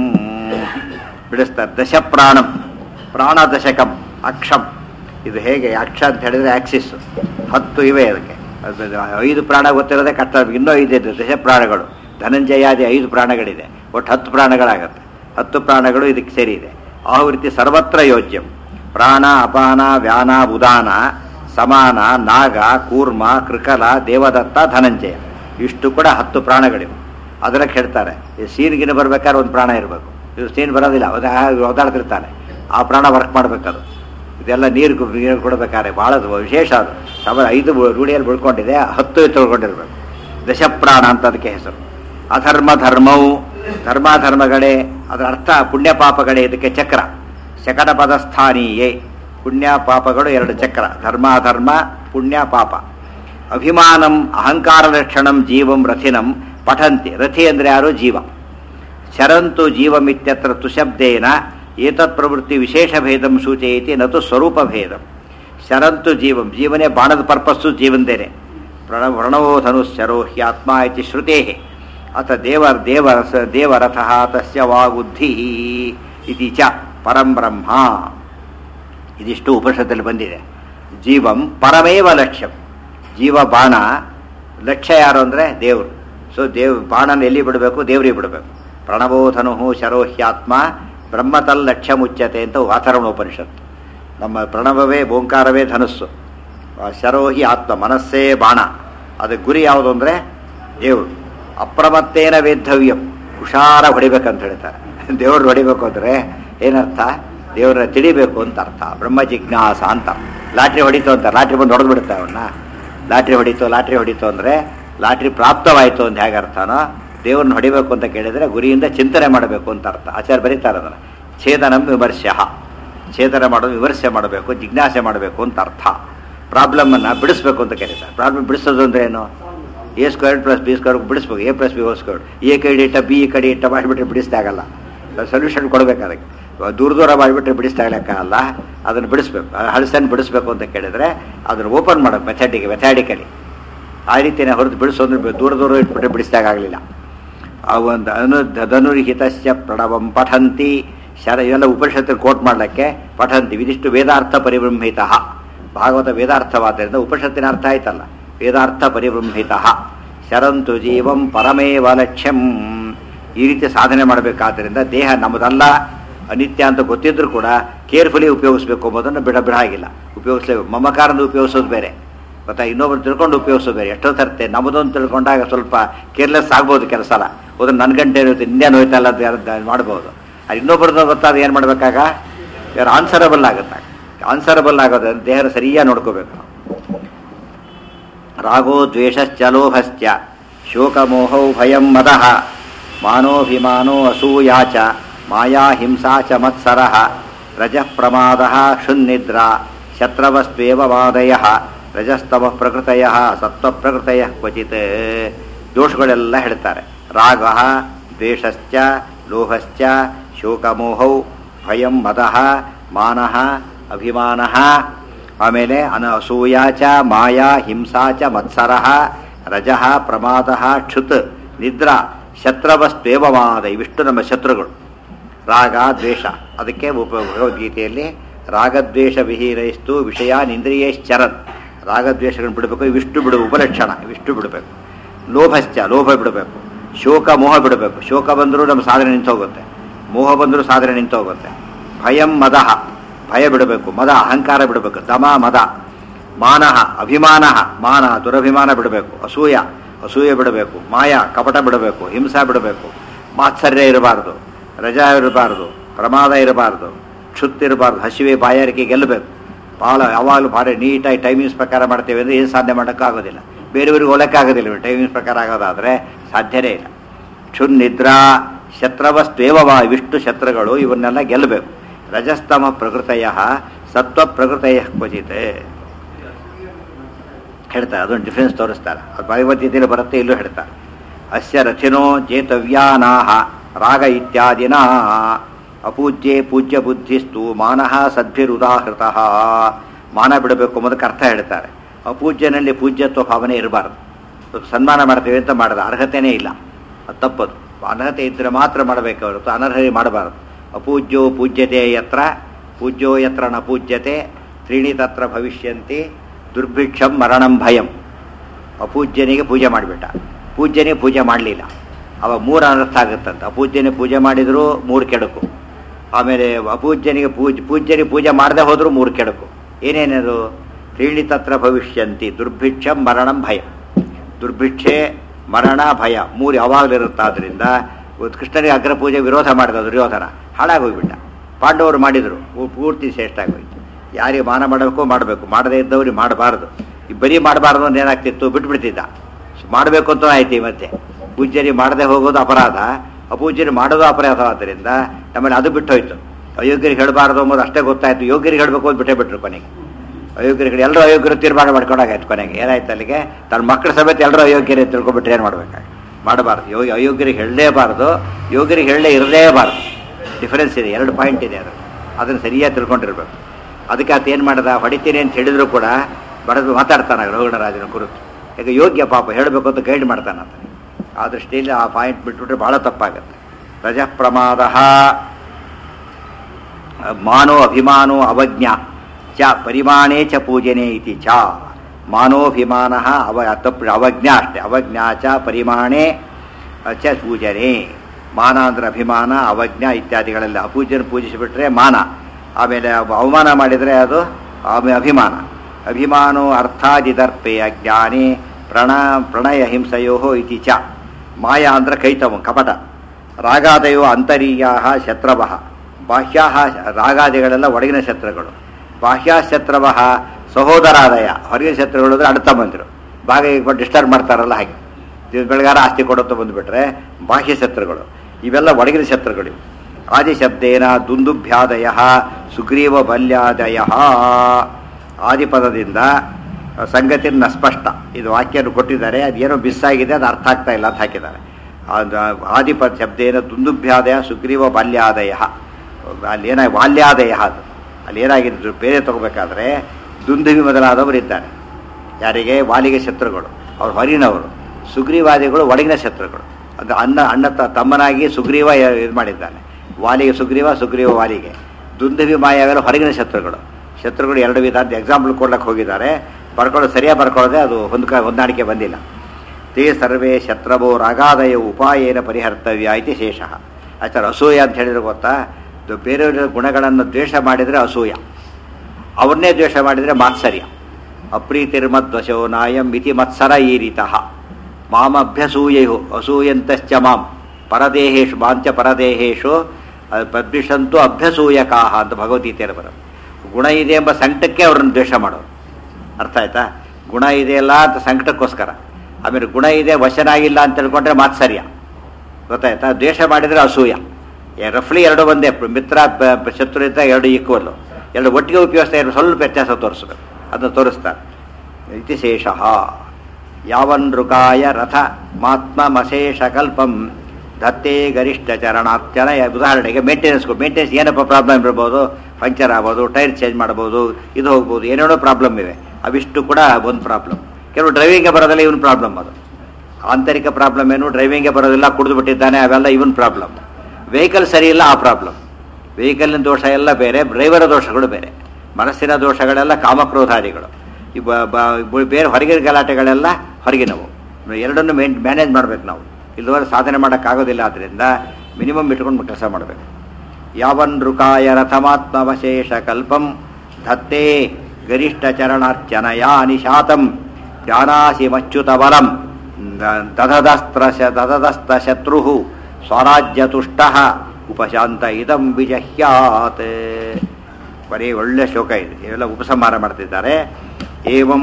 ಬಿಡಿಸ್ತಾರೆ ದಶಪ್ರಾಣಂ ಪ್ರಾಣ ದಶಕಂ ಅಕ್ಷಂ ಇದು ಹೇಗೆ ಅಕ್ಷ ಅಂತ ಹೇಳಿದ್ರೆ ಆಕ್ಸಿಸ್ ಹತ್ತು ಇವೆ ಅದಕ್ಕೆ ಅದು ಐದು ಪ್ರಾಣ ಗೊತ್ತಿರೋದೇ ಕಷ್ಟ ಇನ್ನೂ ಐದಿದೆ ದಶ ಪ್ರಾಣಗಳು ಧನಂಜಯಾದಿ ಐದು ಪ್ರಾಣಗಳಿದೆ ಒಟ್ಟು ಹತ್ತು ಪ್ರಾಣಗಳಾಗತ್ತೆ ಹತ್ತು ಪ್ರಾಣಗಳು ಇದಕ್ಕೆ ಸೇರಿದೆ ಆಹುರಿತಿ ಸರ್ವತ್ರ ಯೋಜ್ಯಂ ಪ್ರಾಣ ಅಪಾನ ವ್ಯಾನ ಉದಾನ ಸಮಾನ ನಾಗ ಕೂರ್ಮ ಕೃಕಲ ದೇವದತ್ತ ಧನಂಜಯ ಇಷ್ಟು ಕೂಡ ಹತ್ತು ಪ್ರಾಣಗಳಿವೆ ಅದಕ್ಕೆ ಹೇಳ್ತಾರೆ ಈ ಸೀನ್ಗಿನ ಬರ್ಬೇಕಾದ್ರೆ ಒಂದು ಪ್ರಾಣ ಇರಬೇಕು ಇದು ಸೀನ್ ಬರೋದಿಲ್ಲ ಓದಾಡ್ತಿರ್ತಾನೆ ಆ ಪ್ರಾಣ ವರ್ಕ್ ಮಾಡ್ಬೇಕದು ಇದೆಲ್ಲ ನೀರು ನೀರು ಕೊಡಬೇಕಾದ್ರೆ ಭಾಳ ವಿಶೇಷ ಅದು ಸಮ ಐದು ರೂಢಿಯಲ್ಲಿ ಬಿಳ್ಕೊಂಡಿದೆ ಹತ್ತು ತಿಳ್ಕೊಂಡಿರ್ಬೇಕು ದಶಪ್ರಾಣ ಅಂತ ಅದಕ್ಕೆ ಹೆಸರು ಅಧರ್ಮ ಧರ್ಮವು ಧರ್ಮಾಧರ್ಮಗಳೇ ಅದರ ಅರ್ಥ ಪುಣ್ಯ ಪಾಪಗಳೇ ಇದಕ್ಕೆ ಚಕ್ರ ಶಕಟ ಪದಸ್ಥಾನೀಯೇ ಪುಣ್ಯ ಪಾಪಗಳು ಎರಡು ಚಕ್ರ ಧರ್ಮ ಧರ್ಮ ಪುಣ್ಯ ಪಾಪ ಅಭಿಮಾನಂ ಅಹಂಕಾರ ಲಕ್ಷಣಂ ಜೀವಂ ರಥಿನಂ ಪಠಂತಿ ರಥಿ ಅಂದರೆ ಯಾರು ಜೀವ ಶರಂತು ಜೀವಮಿತ್ಯತ್ರ ತುಶಬ್ದೇನ ಏತತ್ ಪ್ರವೃತ್ತಿ ವಿಶೇಷ ಭೇದಂ ಸೂಚಯತಿ ನತು ಸ್ವರೂಪ ಭೇದಂ ಶರಂತು ಜೀವಂ ಜೀವನೇ ಬಾಣದ ಪರ್ಪಸ್ಸು ಜೀವಂದೇನೆ ಪ್ರಣ ಪ್ರಣವೋ ಧನುಶ್ಚರೋ ಹ್ಯಾತ್ಮ ಇತಿ ಶ್ರುತೇ ಅಥ ದೇವ ದೇವರಸ ದೇವರಥ ತಸ್ಯ ವಾಗುದ್ಧಿ ಇತಿ ಚ ಪರಂ ಬ್ರಹ್ಮ ಇದಿಷ್ಟು ಉಪನಿಷತ್ತಲ್ಲಿ ಬಂದಿದೆ ಜೀವಂ ಪರಮೇವ ಲಕ್ಷ್ಯಂ ಜೀವ ಬಾಣ ಲಕ್ಷ್ಯ ಯಾರು ಅಂದರೆ ದೇವರು ಸೊ ದೇವ್ ಬಾಣನ ಎಲ್ಲಿ ಬಿಡಬೇಕು ದೇವರಿಗೆ ಬಿಡಬೇಕು ಪ್ರಣಬೋಧನು ಶರೋಹ್ಯಾತ್ಮ ಬ್ರಹ್ಮತಲ್ ಲಕ್ಷ್ಯ ಮುಚ್ಚತೆ ಅಂತ ವಾತರಣ ಉಪನಿಷತ್ತು ನಮ್ಮ ಪ್ರಣವವೇ ಓಂಕಾರವೇ ಧನಸ್ಸು ಆ ಶರೋಹಿ ಆತ್ಮ ಮನಸ್ಸೇ ಬಾಣ ಅದು ಗುರಿ ಯಾವುದು ಅಂದರೆ ದೇವರು ಅಪ್ರಮತ್ತೇನ ವೇದ್ಧವ್ಯಂ ಹುಷಾರ ಹೊಡಿಬೇಕಂತ ಹೇಳ್ತಾರೆ ದೇವ್ರು ಹೊಡಿಬೇಕು ಅಂದರೆ ಏನರ್ಥ ದೇವ್ರನ್ನ ತಿಳಿಬೇಕು ಅಂತ ಅರ್ಥ ಬ್ರಹ್ಮ ಜಿಜ್ಞಾಸ ಅಂತ ಲಾಟ್ರಿ ಹೊಡಿತು ಅಂತ ಲಾಟ್ರಿ ಬಂದು ಹೊಡೆದು ಬಿಡುತ್ತೆ ಅವನ್ನ ಲಾಟ್ರಿ ಹೊಡಿತು ಲಾಟ್ರಿ ಹೊಡಿತು ಅಂದರೆ ಲಾಟ್ರಿ ಪ್ರಾಪ್ತವಾಯಿತು ಅಂತ ಹೇಗೆ ಅರ್ಥನೋ ದೇವ್ರನ್ನ ಹೊಡಿಬೇಕು ಅಂತ ಕೇಳಿದರೆ ಗುರಿಯಿಂದ ಚಿಂತನೆ ಮಾಡಬೇಕು ಅಂತ ಅರ್ಥ ಆಚಾರ್ಯ ಬರೀತಾರೆ ಅದನ್ನು ಛೇದನಂ ವಿಮರ್ಶ್ಯ ಛೇದನ ಮಾಡೋದು ವಿಮರ್ಶೆ ಮಾಡಬೇಕು ಜಿಜ್ಞಾಸೆ ಮಾಡಬೇಕು ಅಂತ ಅರ್ಥ ಪ್ರಾಬ್ಲಮನ್ನು ಬಿಡಿಸ್ಬೇಕು ಅಂತ ಕರೀತಾರೆ ಪ್ರಾಬ್ಲಮ್ ಬಿಡಿಸೋದು ಅಂದ್ರೆ ಏನು A square plus B square ಬಿಡಿಸ್ಬೇಕು A plus B whole square A ಕಡೆ ಇಟ್ಟ ಬಿ ಈ ಕಡೆ ಇಟ್ಟ ಮಾಡಿಬಿಟ್ರೆ ಬಿಡಿಸ್ತಾ ಆಗಲ್ಲ ಸೊಲ್ಯೂಷನ್ ಕೊಡ್ಬೇಕು ಅದಕ್ಕೆ ದೂರ ದೂರ ಮಾಡಿಬಿಟ್ರೆ ಬಿಡಿಸ್ತಾ ಆಗಲ್ಲ ಅದನ್ನು ಬಿಡಿಸ್ಬೇಕು ಹಳಸನ್ನು ಬಿಡಿಸ್ಬೇಕು ಅಂತ ಕೇಳಿದ್ರೆ ಅದನ್ನು ಓಪನ್ ಮಾಡಬೇಕು ಮೆಥಡಿಗೆ ಮೆಥಾಡಿಕಲಿ ಆ ರೀತಿನೇ ಹೊರತು ಬಿಡಿಸೋದ್ರೆ ದೂರ ದೂರ ಇಟ್ಬಿಟ್ರೆ ಬಿಡಿಸ್ದಾಗಲಿಲ್ಲ ಆ ಒಂದು ಅನು ಧನುರ್ಹಿತಸ್ಯ ಪ್ರಣವಂ ಪಠಂತಿ ಶರ ಇವೆಲ್ಲ ಉಪನಿಷತ್ತು ಕೋಟ್ ಮಾಡಲಿಕ್ಕೆ ಪಠಂತಿ ಇದಿಷ್ಟು ವೇದಾರ್ಥ ಪರಿಬ್ರಹ್ಮಿತ ಭಾಗವತ ವೇದಾರ್ಥವಾದ್ದರಿಂದ ಉಪನಿಷತ್ತಿನ ಅರ್ಥ ಆಯ್ತಲ್ಲ ವೇದಾರ್ಥ ಪರಿಬ್ರಹ್ಮಿತ ಶರಂತು ಜೀವಂ ಪರಮೇವ ಲಕ್ಷ್ಯಂ ಈ ರೀತಿ ಸಾಧನೆ ಮಾಡಬೇಕಾದ್ದರಿಂದ ದೇಹ ನಮ್ಮದಲ್ಲ ಅನಿತ್ಯ ಅಂತ ಗೊತ್ತಿದ್ರು ಕೂಡ ಕೇರ್ಫುಲಿ ಉಪಯೋಗಿಸ್ಬೇಕು ಎಂಬುದನ್ನು ಬಿಡ ಬಿಡಾಗಿಲ್ಲ ಉಪಯೋಗಿಸ್ಲೇಬೇಕು ಮಮಕಾರದಿಂದ ಉಪಯೋಗಿಸೋದು ಬೇರೆ ಗೊತ್ತಾ ಇನ್ನೊಬ್ರು ತಿಳ್ಕೊಂಡು ಉಪಯೋಗಿಸೋದು ಬೇರೆ ಎಷ್ಟೋ ತರ್ತೆ ನಮ್ಮದೊಂದು ತಿಳ್ಕೊಂಡಾಗ ಸ್ವಲ್ಪ ಕೇರ್ಲೆಸ್ ಆಗ್ಬೋದು ಕೆಲಸ ಅಲ್ಲ ಹೋದ್ರೆ ನನ್ನ ಗಂಟೆ ಇರುತ್ತೆ ಇನ್ನೇನು ಹೋಯ್ತಲ್ಲ ಅಂತ ಯಾರು ಮಾಡ್ಬೋದು ಅದು ಇನ್ನೊಬ್ರದ್ದು ಗೊತ್ತಾದ ಏನು ಮಾಡಬೇಕಾಗ ಯಾರು ಆನ್ಸರಬಲ್ ಆಗುತ್ತೆ ಆನ್ಸರಬಲ್ ಆಗೋದು ದೇಹದ ಸರಿಯಾಗಿ ನೋಡ್ಕೋಬೇಕು ನಾವು ರಾಗೋ ದ್ವೇಷಶ್ಚ ಲೋಭಶ್ಚ ಶೋಕಮೋಹೌ ಭಯಂ ಮದಃ ಮಾನೋಭಿಮಾನೋ ಅಸೂಯಾ ಚ ಮಾಯಾ ಹಿಂಸಾ ಚ ಮತ್ಸರಃ ರಜಃ ಪ್ರಮಾದಃ ಕ್ಷುನ್ನಿದ್ರಾ ಶತ್ರವಸ್ತ್ವೇವ ವಾದಯ ರಜಸ್ತಮ ಪ್ರಕೃತಯ ಸತ್ವಪ್ರಕೃತಯ ಕ್ವಚಿತ್ ದೋಷಗಳೆಲ್ಲ ಹೇಳ್ತಾರೆ ರಾಗ ದ್ವೇಷಶ್ಚ ಲೋಭಶ್ಚ ಶೋಕಮೋಹೌ ಭಯಂ ಮದಃ ಮಾನಃ ಅಭಿಮಾನಃ ಆಮೇಲೆ ಅನ ಅಸೂಯಾ ಚ ಮಾಯಾ ಹಿಂಸಾ ಚ ಮತ್ಸರಃ ರಜಃ ಪ್ರಮಾದಃ ಕ್ಷುತ್ ನಿದ್ರಾ ಶತ್ರವಸ್ತ್ವೇವವಾದ ಇವಿಷ್ಟು ನಮ್ಮ ಶತ್ರುಗಳು ರಾಗ ದ್ವೇಷ ಅದಕ್ಕೆ ಉಪ ಭಗವದ್ಗೀತೆಯಲ್ಲಿ ರಾಗದ್ವೇಷ ವಿಹೀನೈಸ್ತು ವಿಷಯ ನಿಂದ್ರಿಯಶ್ಚರನ್ ರಾಗದ್ವೇಷಗಳನ್ನು ಬಿಡಬೇಕು ಇವಿಷ್ಟು ಬಿಡು ಉಪಲಕ್ಷಣ ಇವಿಷ್ಟು ಬಿಡಬೇಕು ಲೋಭಶ್ಚ ಲೋಭ ಬಿಡಬೇಕು ಶೋಕ ಮೋಹ ಬಿಡಬೇಕು ಶೋಕ ಬಂದರೂ ನಮ್ಮ ಸಾಧನೆ ನಿಂತು ಹೋಗುತ್ತೆ ಮೋಹ ಬಂದರೂ ಸಾಧನೆ ನಿಂತು ಹೋಗುತ್ತೆ ಭಯಂ ಮದಃ ಭಯ ಬಿಡಬೇಕು ಮದ ಅಹಂಕಾರ ಬಿಡಬೇಕು ದಮ ಮದ ಮಾನಃ ಅಭಿಮಾನ ಮಾನ ದುರಭಿಮಾನ ಬಿಡಬೇಕು ಅಸೂಯ ಅಸೂಯೆ ಬಿಡಬೇಕು ಮಾಯಾ ಕಪಟ ಬಿಡಬೇಕು ಹಿಂಸಾ ಬಿಡಬೇಕು ಮಾತ್ಸರ್ಯ ಇರಬಾರ್ದು ರಜಾ ಇರಬಾರ್ದು ಪ್ರಮಾದ ಇರಬಾರ್ದು ಕ್ಷುತ್ತಿರಬಾರ್ದು ಹಸಿವೆ ಬಾಯಾರಿಕೆ ಗೆಲ್ಲಬೇಕು ಭಾಳ ಯಾವಾಗಲೂ ಭಾಳ ನೀಟಾಗಿ ಟೈಮಿಂಗ್ಸ್ ಪ್ರಕಾರ ಮಾಡ್ತೇವೆ ಅಂದರೆ ಏನು ಸಾಧನೆ ಮಾಡೋಕ್ಕಾಗೋದಿಲ್ಲ ಬೇರೆಯವ್ರಿಗೆ ಹೋಲಕ್ಕಾಗೋದಿಲ್ಲ ಟೈಮಿಂಗ್ಸ್ ಪ್ರಕಾರ ಆಗೋದಾದರೆ ಸಾಧ್ಯನೇ ಇಲ್ಲ ಕ್ಷುನ್ನಿದ್ರಾ ಶತ್ರವಸ್ತ್ವೇವ ವಿಷ್ಣು ಶತ್ರುಗಳು ಇವನ್ನೆಲ್ಲ ಗೆಲ್ಲಬೇಕು ರಜಸ್ತಮ ಪ್ರಕೃತಯ ಸತ್ವ ಪ್ರಕೃತಯ ಕ್ವಚಿತ್ ಹೇಳ್ತಾರೆ ಅದೊಂದು ಡಿಫ್ರೆನ್ಸ್ ತೋರಿಸ್ತಾರೆ ಅದು ಭಗವದ್ಗೀತೆಯಲ್ಲಿ ಬರುತ್ತೆ ಇಲ್ಲೂ ಹೇಳ್ತಾರೆ ಅಸ್ಯ ರಥಿನೋ ಜೇತವ್ಯಾನಾಹ ರಾಗ ಇತ್ಯಾದಿನ ಅಪೂಜ್ಯೆ ಪೂಜ್ಯ ಬುದ್ಧಿಸ್ತು ಮಾನಃ ಸದ್ಭಿರುದಾಹೃತ ಮಾನ ಬಿಡಬೇಕು ಅನ್ನೋದಕ್ಕೆ ಅರ್ಥ ಹೇಳ್ತಾರೆ ಅಪೂಜ್ಯನಲ್ಲಿ ಪೂಜ್ಯತ್ವ ಭಾವನೆ ಇರಬಾರ್ದು ಸ್ವಲ್ಪ ಸನ್ಮಾನ ಮಾಡ್ತೇವೆ ಅಂತ ಮಾಡಿದ ಅರ್ಹತೆನೇ ಇಲ್ಲ ಅದು ತಪ್ಪದು ಅರ್ಹತೆ ಇದ್ದರೆ ಮಾತ್ರ ಮಾಡಬೇಕು ಹೊರತು ಅನರ್ಹತೆ ಮಾಡಬಾರದು ಅಪೂಜ್ಯೋ ಪೂಜ್ಯತೆ ಯತ್ರ ಪೂಜ್ಯೋ ಯತ್ರ ನ ಪೂಜ್ಯತೆ ತ್ರೀಣಿ ತತ್ರ ಭವಿಷ್ಯಂತಿ ದುರ್ಭಿಕ್ಷಂ ಮರಣಂ ಭಯಂ ಅಪೂಜ್ಯನಿಗೆ ಪೂಜೆ ಮಾಡಿಬಿಟ್ಟ ಪೂಜ್ಯನಿಗೆ ಪೂಜೆ ಮಾಡಲಿಲ್ಲ ಅವ ಮೂರು ಅನರ್ಥ ಆಗುತ್ತಂತ ಅಪೂಜ್ಯನಿಗೆ ಪೂಜೆ ಮಾಡಿದರೂ ಮೂರು ಕೆಡಕು ಆಮೇಲೆ ಅಪೂಜ್ಯನಿಗೆ ಪೂಜ್ ಪೂಜ್ಯನಿಗೆ ಪೂಜೆ ಮಾಡದೆ ಹೋದರೂ ಮೂರು ಕೆಡಕು ಏನೇನದು ತ್ರೀಣಿ ತತ್ರ ಭವಿಷ್ಯಂತಿ ದುರ್ಭಿಕ್ಷಂ ಮರಣಂ ಭಯ ದುರ್ಭಿಕ್ಷೆ ಮರಣ ಭಯ ಮೂರು ಯಾವಾಗಲಿರುತ್ತಾದ್ರಿಂದ ಕೃಷ್ಣನಿಗೆ ಅಗ್ರ ಪೂಜೆ ವಿರೋಧ ಮಾಡಿದ ದುರ್ಯೋಧನ ಹಾಳಾಗೋಗ್ಬಿಟ್ಟ ಪಾಂಡವರು ಮಾಡಿದರು ಪೂರ್ತಿ ಶ್ರೇಷ್ಠ ಆಗೋಯ್ತು ಯಾರಿಗೆ ಮಾನ ಮಾಡಬೇಕು ಮಾಡಬೇಕು ಮಾಡದೇ ಇದ್ದವ್ರಿಗೆ ಮಾಡಬಾರ್ದು ಈ ಬರೀ ಮಾಡಬಾರ್ದು ಅಂತ ಏನಾಗ್ತಿತ್ತು ಬಿಟ್ಬಿಡ್ತಿದ್ದ ಮಾಡಬೇಕು ಅಂತ ಆಯ್ತು ಮತ್ತೆ ಪೂಜ್ಯರಿ ಮಾಡದೆ ಹೋಗೋದು ಅಪರಾಧ ಅಪೂಜ್ಯರಿ ಮಾಡೋದು ಅಪರಾಧ ಆದ್ದರಿಂದ ನಮ್ಮಲ್ಲಿ ಅದು ಬಿಟ್ಟು ಹೋಯ್ತು ಅಯೋಗ್ಯರಿಗೆ ಹೇಳಬಾರ್ದು ಅನ್ನೋದು ಅಷ್ಟೇ ಗೊತ್ತಾಯ್ತು ಯೋಗ್ಯರಿಗೆ ಹೇಳಬೇಕು ಅಂತ ಬಿಟ್ಟೇ ಬಿಟ್ರು ಕೊನೆಗೆ ಅಯೋಗ್ಯರಿಗೆ ಎಲ್ಲರೂ ಅಯೋಗ್ಯರು ತೀರ್ಮಾನ ಮಾಡ್ಕೊಂಡಾಗಾಯ್ತು ಕೊನೆಗೆ ಏನಾಯ್ತು ಅಲ್ಲಿಗೆ ತನ್ನ ಮಕ್ಕಳ ಸಮೇತ ಎಲ್ಲರೂ ಅಯೋಗ್ಯರೇ ತಿಳ್ಕೊಬಿಟ್ರೆ ಏನು ಮಾಡ್ಬೇಕಾಗಿ ಮಾಡಬಾರ್ದು ಯೋ ಅಯೋಗ್ಯರಿಗೆ ಹೇಳಲೇಬಾರ್ದು ಯೋಗ್ಯರಿಗೆ ಹೇಳಲೇ ಇರಲೇಬಾರ್ದು ಡಿಫರೆನ್ಸ್ ಇದೆ ಎರಡು ಪಾಯಿಂಟ್ ಇದೆ ಅದು ಅದನ್ನು ಸರಿಯಾಗಿ ತಿಳ್ಕೊಂಡಿರ್ಬೇಕು ಅದಕ್ಕೆ ಆತ ಏನು ಮಾಡ್ದ ಹೊಡಿತೀನಿ ಅಂತ ಹೇಳಿದ್ರು ಕೂಡ ಬಡದು ಮಾತಾಡ್ತಾನೆ ರೋಗಣರಾಜನ ಕುರಿತು ಈಗ ಯೋಗ್ಯ ಪಾಪ ಹೇಳಬೇಕು ಅಂತ ಗೈಡ್ ಮಾಡ್ತಾನೆ ಆತ ಆ ದೃಷ್ಟಿಯಲ್ಲಿ ಆ ಪಾಯಿಂಟ್ ಬಿಟ್ಬಿಟ್ರೆ ಭಾಳ ತಪ್ಪಾಗುತ್ತೆ ರಜಃ ಪ್ರಮಾದ ಮಾನೋ ಅಭಿಮಾನೋ ಅವಜ್ಞಾ ಚ ಪರಿಮಾಣೇ ಚ ಪೂಜನೆ ಇತಿ ಚ ಮಾನೋಭಿಮಾನ ಅವ ತಪ್ಪು ಅವಜ್ಞಾ ಅಷ್ಟೇ ಅವಜ್ಞಾ ಚ ಪರಿಮಾಣೆ ಚ ಪೂಜನೆ ಮಾನ ಅಂದ್ರೆ ಅಭಿಮಾನ ಅವಜ್ಞಾ ಇತ್ಯಾದಿಗಳೆಲ್ಲ ಅಪೂಜ್ಯನ ಪೂಜಿಸಿಬಿಟ್ರೆ ಮಾನ ಆಮೇಲೆ ಅವಮಾನ ಮಾಡಿದರೆ ಅದು ಆಮೆ- ಅಭಿಮಾನ ಅಭಿಮಾನೋ ಅರ್ಥಾದಿದರ್ಪೆ ಅಜ್ಞಾನಿ ಪ್ರಣ ಪ್ರಣಯ ಹಿಂಸೆಯೋ ಇತಿ ಚ ಮಾಯಾ ಅಂದ್ರೆ ಕೈತವ ಕಪಟ ರಾಗಾದಯೋ ಅಂತರೀಯ ಶತ್ರವ ಬಾಹ್ಯ ರಾಗಾದಿಗಳೆಲ್ಲ ಒಳಗಿನ ಶತ್ರುಗಳು ಬಾಹ್ಯ ಶತ್ರವ ಸಹೋದರಾದಯ ಹೊರಗಿನ ಶತ್ರುಗಳು ಅಂದ್ರೆ ಅಡ್ತ ಬಂದರು ಭಾಗ ಡಿಸ್ಟರ್ಬ್ ಮಾಡ್ತಾರಲ್ಲ ಹಾಗೆ ದಿವ್ಸ ಬೆಳಗಾರ ಆಸ್ತಿ ಕೊಡುತ್ತ ಬಂದುಬಿಟ್ರೆ ಬಾಹ್ಯ ಶತ್ರುಗಳು ಇವೆಲ್ಲ ಒಳಗಿನ ಶತ್ರುಗಳು ಇವು. ಆದಿಶಬ್ದೇನ ದುಂದುಭ್ಯಾದಯ ಸುಗ್ರೀವ ಬಲ್ಯಾದಯ ಆದಿಪದದಿಂದ ಸಂಗತಿನ ಸ್ಪಷ್ಟ ಇದು ವಾಕ್ಯವನ್ನು ಕೊಟ್ಟಿದ್ದಾರೆ ಅದೇನೋ ಮಿಸ್ ಆಗಿದೆ ಅದು ಅರ್ಥ ಆಗ್ತಾ ಇಲ್ಲ ಅಂತ ಹಾಕಿದ್ದಾರೆ ಅದು ಆದಿಪದ ಶಬ್ದೇನ ದುಂದುಭ್ಯಾದಯ ಸುಗ್ರೀವ ಬಾಲ್ಯಾದಯ ಅಲ್ಲಿ ಏನಾಗಿ ಬಾಲ್ಯಾದಯ ಅದು ಅಲ್ಲಿ ಏನಾಗಿದೆ ಬೇರೆ ತಗೋಬೇಕಾದ್ರೆ ದುಂದುವಿ ಮೊದಲಾದವರು ಇದ್ದಾರೆ ಯಾರಿಗೆ ವಾಲಿಗೆ ಶತ್ರುಗಳು ಅವ್ರು ಹೊರಿನವರು ಸುಗ್ರೀವಾದಿಗಳು ಒಳಗಿನ ಶತ್ರುಗಳು ಅದು ಅನ್ನ ಅಣ್ಣ ತ- ತಮ್ಮನಾಗಿ ಸುಗ್ರೀವ ಇದು ಮಾಡಿದ್ದಾನೆ ವಾಲಿಗೆ ಸುಗ್ರೀವ ಸುಗ್ರೀವ ವಾಲಿಗೆ ದುಂದುವಿ ಮಾಯಾವೆಲ್ಲ ಹೊರಗಿನ ಶತ್ರುಗಳು ಶತ್ರುಗಳು ಎರಡು ವಿಧ ಅಂತ ಎಕ್ಸಾಂಪಲ್ ಕೊಡ್ಲಕ್ಕೆ ಹೋಗಿದ್ದಾರೆ ಬರ್ಕೊಳ್ಳೋದು ಸರಿಯಾಗಿ ಬರ್ಕೊಳ್ಳೋದೆ ಅದು ಹೊಂದ್ಕ ಹೊಂದಾಣಿಕೆ ಬಂದಿಲ್ಲ ತೇ ಸರ್ವೇ ಶತ್ರವೋ ರಾಗಾದಯ ಉಪಾಯೇನ ಪರಿಹರ್ತವ್ಯ ಇತಿ ಶೇಷ ಆಚಾರ ಅಸೂಯ ಅಂತ ಹೇಳಿದ್ರೆ ಗೊತ್ತಾ ಇದು ಬೇರೆಯವರ ಗುಣಗಳನ್ನು ದ್ವೇಷ ಮಾಡಿದರೆ ಅಸೂಯ ಅವ್ರನ್ನೇ ದ್ವೇಷ ಮಾಡಿದರೆ ಮಾತ್ಸರ್ಯ ಅಪ್ರೀತಿರ್ಮದ್ವಶೋ ನಾಯಂ ಇತಿ ಮತ್ಸರ ಈರಿತಃ ಮಾಮಭ್ಯಸೂಯು ಅಸೂಯಂತಶ್ಚ ಮಾಂ ಪರದೇಹೇಶು ಮಾಂಚ ಪರದೇಹೇಶು ಪದ್ಮಿಷಂತು ಅಭ್ಯಸೂಯಕಾಹ ಅಂತ ಭಗವದ್ಗೀತೆಯಲ್ಲಿ ಬರೋದು ಗುಣ ಇದೆ ಎಂಬ ಸಂಕಟಕ್ಕೆ ಅವ್ರನ್ನ ದ್ವೇಷ ಮಾಡೋರು ಅರ್ಥ ಆಯ್ತಾ ಗುಣ ಇದೆಯಲ್ಲ ಅಂತ ಸಂಕಟಕ್ಕೋಸ್ಕರ ಆಮೇಲೆ ಗುಣ ಇದೆ ವಶನಾಗಿಲ್ಲ ಅಂತ ತಿಳ್ಕೊಂಡ್ರೆ ಮಾತ್ಸರ್ಯ ಗೊತ್ತಾಯ್ತಾ ದ್ವೇಷ ಮಾಡಿದರೆ ಅಸೂಯ ರಫ್ಲಿ ಎರಡು ಒಂದೇ ಮಿತ್ರ ಪ- ಪ- ಶತ್ರು ಇದ್ದ ಎರಡು ಈಕ್ವಲ್ಲು ಎರಡು ಒಟ್ಟಿಗೆ ಉಪಯೋಗಿಸ್ತಾ ಇರೋ ಸ್ವಲ್ಪ ವ್ಯತ್ಯಾಸ ತೋರಿಸ್ಬೇಕು ಅದನ್ನು ತೋರಿಸ್ತಾರೆ ಇತಿ ಶೇಷಃ ಯಾವನ್ಋಕಾಯ ರಥ ಮಾತ್ಮಮಶೇಷ ಕಲ್ಪಂ ದತ್ತೇ ಗರಿಷ್ಠ ಚರಣಾತ್ಯನ ಉದಾಹರಣೆಗೆ ಮೇಂಟೆನೆನ್ಸ್ ಮೇಂಟೆನೆನ್ಸ್ ಏನಪ್ಪ ಪ್ರಾಬ್ಲಮ್ ಇರ್ಬೋದು ಪಂಕ್ಚರ್ ಆಗ್ಬೋದು ಟೈರ್ ಚೇಂಜ್ ಮಾಡ್ಬೋದು ಇದು ಹೋಗ್ಬೋದು ಏನೇನೋ ಪ್ರಾಬ್ಲಮ್ ಇವೆ ಅವಿಷ್ಟು ಕೂಡ ಒಂದು ಪ್ರಾಬ್ಲಮ್ ಕೆಲವು ಡ್ರೈವಿಂಗ್ಗೆ ಬರೋದಿಲ್ಲ ಇವನ್ ಪ್ರಾಬ್ಲಮ್ ಅದು ಆಂತರಿಕ ಪ್ರಾಬ್ಲಮ್ ಏನು ಡ್ರೈವಿಂಗ್ಗೆ ಬರೋದಿಲ್ಲ ಕುಡಿದು ಬಿಟ್ಟಿದ್ದಾನೆ ಅವೆಲ್ಲ ಇವನ್ ಪ್ರಾಬ್ಲಮ್ ವೆಹಿಕಲ್ ಸರಿ ಇಲ್ಲ ಆ ಪ್ರಾಬ್ಲಮ್ ವೆಹಿಕಲ್ನ ದೋಷ ಎಲ್ಲ ಬೇರೆ ಡ್ರೈವರ ದೋಷಗಳು ಬೇರೆ ಮನಸ್ಸಿನ ದೋಷಗಳೆಲ್ಲ ಕಾಮಕ್ರೋಧಾದಿಗಳು ಈ ಬ- ಬ- ಬೇರೆ ಹೊರಗಿನ ಗಲಾಟೆಗಳೆಲ್ಲ ಹೊರಗಿನವು ಎರಡನ್ನು ಮೇನ್ ಮ್ಯಾನೇಜ್ ಮಾಡ್ಬೇಕು ನಾವು ಇಲ್ಲವರೆ ಸಾಧನೆ ಮಾಡೋಕ್ಕಾಗೋದಿಲ್ಲ ಆದ್ದರಿಂದ ಮಿನಿಮಮ್ ಇಟ್ಕೊಂಡು ಕೆಲಸ ಮಾಡಬೇಕು ಯಾವನ್ಋಕಾಯ ರಥಮಾತ್ಮವಶೇಷ ಕಲ್ಪಂ ಧತ್ತೇ ಗರಿಷ್ಠ ಚರಣಾರ್ಚನಯಾ ನಿಶಾತಂ ಜಾನಾಸಿ ಮಚ್ಯುತ ಬಲಂ ದಧದಸ್ತ್ರ ದಧದಸ್ತ ಶತ್ರು ಸ್ವರಾಜ್ಯತುಷ್ಟ ಉಪಶಾಂತ ಇದಂ ವಿಜಹ್ಯಾತ್ ಬರೀ ಒಳ್ಳೆ ಶ್ಲೋಕ ಇದೆ ಇವೆಲ್ಲ ಉಪಸಂಹಾರ ಮಾಡ್ತಿದ್ದಾರೆ ಏವಂ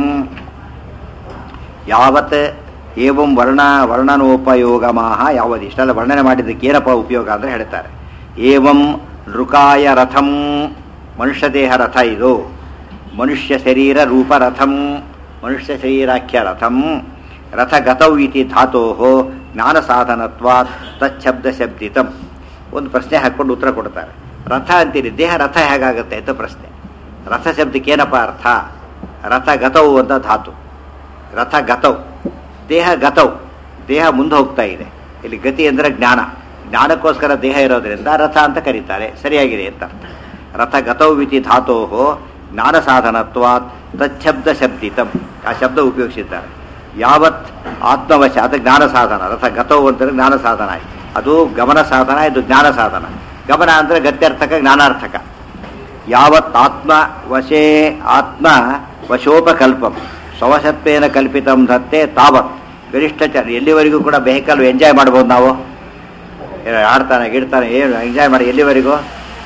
ಯಾವತ್ ಏವಂ ವರ್ಣ ವರ್ಣನೋಪಯೋಗಮಾಹ ಯಾವದು ಇಷ್ಟೆಲ್ಲ ವರ್ಣನೆ ಮಾಡಿದ್ದಕ್ಕೆ ಏನಪ್ಪ ಉಪಯೋಗ ಅಂದರೆ ಹೇಳ್ತಾರೆ ಏವಂ ನೃಕಾಯ ರಥಂ ಮನುಷ್ಯ ದೇಹ ರಥ ಇದು ಮನುಷ್ಯ ಶರೀರ ರೂಪ ರಥಂ ಮನುಷ್ಯ ಶರೀರಾಖ್ಯ ರಥಂ ರಥಗತೌ ಇತಿ ಧಾತೋ ಜ್ಞಾನ ಸಾಧನತ್ವಾತ್ ತಚ್ಛಬ್ದ ಶಬ್ದಿತಂ ಒಂದು ಪ್ರಶ್ನೆ ಹಾಕ್ಕೊಂಡು ಉತ್ತರ ಕೊಡ್ತಾರೆ ರಥ ಅಂತೀರಿ ದೇಹ ರಥ ಹೇಗಾಗುತ್ತೆ ಅಂತ ಪ್ರಶ್ನೆ ರಥ ಶಬ್ದಕ್ಕೆ ಏನಪ್ಪ ಅರ್ಥ ರಥ ಗತವು ಅಂತ ಧಾತು ರಥ ಗತವ್ ದೇಹ ಗತವ್ ದೇಹ ಮುಂದೆ ಹೋಗ್ತಾ ಇದೆ ಇಲ್ಲಿ ಗತಿ ಅಂದರೆ ಜ್ಞಾನ ಜ್ಞಾನಕ್ಕೋಸ್ಕರ ದೇಹ ಇರೋದ್ರಿಂದ ರಥ ಅಂತ ಕರೀತಾರೆ ಸರಿಯಾಗಿದೆ ಅಂತ ಅರ್ಥ ರಥ ಗತವ್ ಇತಿ ಧಾತೋ ಜ್ಞಾನ ಸಾಧನತ್ವಾತ್ ತಚ್ಛಬ್ದ ಶಬ್ದಿತಂ ಆ ಶಬ್ದ ಉಪಯೋಗಿಸಿದ್ದಾರೆ ಯಾವತ್ ಆತ್ಮವಶ ಅದು ಜ್ಞಾನ ಸಾಧನ ರಥ ಗತವು ಅಂತಂದ್ರೆ ಜ್ಞಾನ ಸಾಧನ ಆಯ್ತು ಅದು ಗಮನ ಸಾಧನ ಇದು ಜ್ಞಾನ ಸಾಧನ ಗಮನ ಅಂದರೆ ಗತ್ಯರ್ಥಕ ಜ್ಞಾನಾರ್ಥಕ ಯಾವತ್ ಆತ್ಮ ವಶೇ ಆತ್ಮ ವಶೋಪಕಲ್ಪಂ ಸ್ವವಶತ್ವೇನ ಕಲ್ಪಿತಂ ದತ್ತೆ ತಾವತ್ ಗರಿಷ್ಠ ಚ ಎಲ್ಲಿವರೆಗೂ ಕೂಡ ವೆಹಿಕಲ್ ಎಂಜಾಯ್ ಮಾಡ್ಬೋದು ನಾವು ಏ, ಆಡ್ತಾನೆ ಗಿಡ್ತಾನೆ ಏನು ಎಂಜಾಯ್ ಮಾಡಿ ಎಲ್ಲಿವರೆಗೂ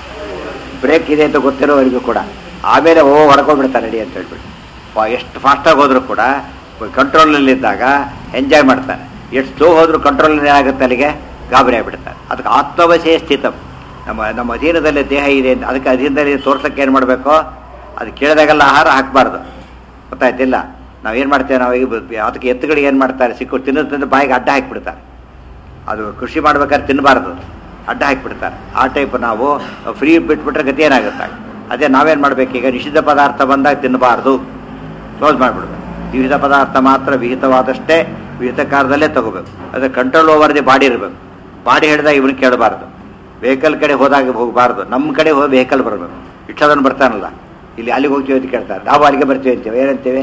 ಬ್ರೇಕ್ ಇದೆ ಅಂತ ಗೊತ್ತಿರೋವರೆಗೂ ಕೂಡ ಆಮೇಲೆ ಓ ಹೊಡ್ಕೊಂಡ್ಬಿಡ್ತಾರೆ ರೆಡಿ ಅಂತ ಹೇಳ್ಬಿಟ್ಟು ವ- ಎಷ್ಟು ಫಾಸ್ಟಾಗಿ ಹೋದರೂ ಕೂಡ ಕಂಟ್ರೋಲಲ್ಲಿದ್ದಾಗ ಎಂಜಾಯ್ ಮಾಡ್ತಾನೆ ಎಷ್ಟು ಸ್ಲೋ ಹೋದರೂ ಕಂಟ್ರೋಲ್ ಏನಾಗುತ್ತೆ ಅಲ್ಲಿಗೆ ಗಾಬರಿ ಆಗಿಬಿಡ್ತಾರೆ ಅದಕ್ಕೆ ಆತ್ಮವಶೇ ಸ್ಥಿತಂ ನಮ್ಮ ನಮ್ಮ ಅಧೀನದಲ್ಲಿ ದೇಹ ಇದೆ ಅಂತ ಅದಕ್ಕೆ ಅಧೀನದಲ್ಲಿ ತೋರ್ಸಕ್ಕೆ ಏನು ಮಾಡಬೇಕು ಅದು ಕೇಳಿದಾಗೆಲ್ಲ ಆಹಾರ ಹಾಕಬಾರ್ದು ಗೊತ್ತಾಯ್ತಿಲ್ಲ ನಾವು ಏನು ಮಾಡ್ತೇವೆ ನಾವು ಈಗ ಬ- ಅದಕ್ಕೆ ಎತ್ತುಗಳಿಗೆ ಏನು ಮಾಡ್ತಾರೆ ಸಿಕ್ಕು ತಿನ್ನೋದು ತಿಂದು ಬಾಯಿಗೆ ಅಡ್ಡ ಹಾಕಿಬಿಡ್ತಾರೆ ಅದು ಕೃಷಿ ಮಾಡ್ಬೇಕಾದ್ರೆ ತಿನ್ನಬಾರ್ದು ಅಡ್ಡ ಹಾಕಿಬಿಡ್ತಾರೆ ಆ ಟೈಪ್ ನಾವು ಫ್ರೀ ಬಿಟ್ಬಿಟ್ರೆ ಗತಿ ಏನಾಗುತ್ತೆ ಅದೇ ನಾವೇನು ಮಾಡಬೇಕೀಗ ನಿಷಿದ್ಧ ಪದಾರ್ಥ ಬಂದಾಗ ತಿನ್ನಬಾರ್ದು ಕ್ಲೋಸ್ ಮಾಡಿಬಿಡ್ಬೇಕು ವಿವಿಧ ಪದಾರ್ಥ ಮಾತ್ರ ವಿಹಿತವಾದಷ್ಟೇ ವಿಹಿತ ಕಾಲದಲ್ಲೇ ತಗೋಬೇಕು ಅದೇ ಕಂಟ್ರೋಲ್ ಓವರ್ ದಿ ಬಾಡಿ ಇರಬೇಕು ಬಾಡಿ ಹಿಡಿದಾಗ ಇವನು ಕೇಳಬಾರ್ದು ವೆಹಿಕಲ್ ಕಡೆ ಹೋದಾಗ ಹೋಗಬಾರ್ದು ನಮ್ಮ ಕಡೆ ಹೋಗಿ ವೆಹಿಕಲ್ ಬರಬೇಕು ಇಷ್ಟದನ್ನು ಬರ್ತಾನಲ್ಲ ಇಲ್ಲಿ ಅಲ್ಲಿಗೆ ಹೋಗ್ತೀವಿ ಅಂತ ಕೇಳ್ತಾರೆ ನಾವು ಅಲ್ಲಿಗೆ ಬರ್ತೀವಿ ಅಂತೀವಿ ಏನಂತೀವಿ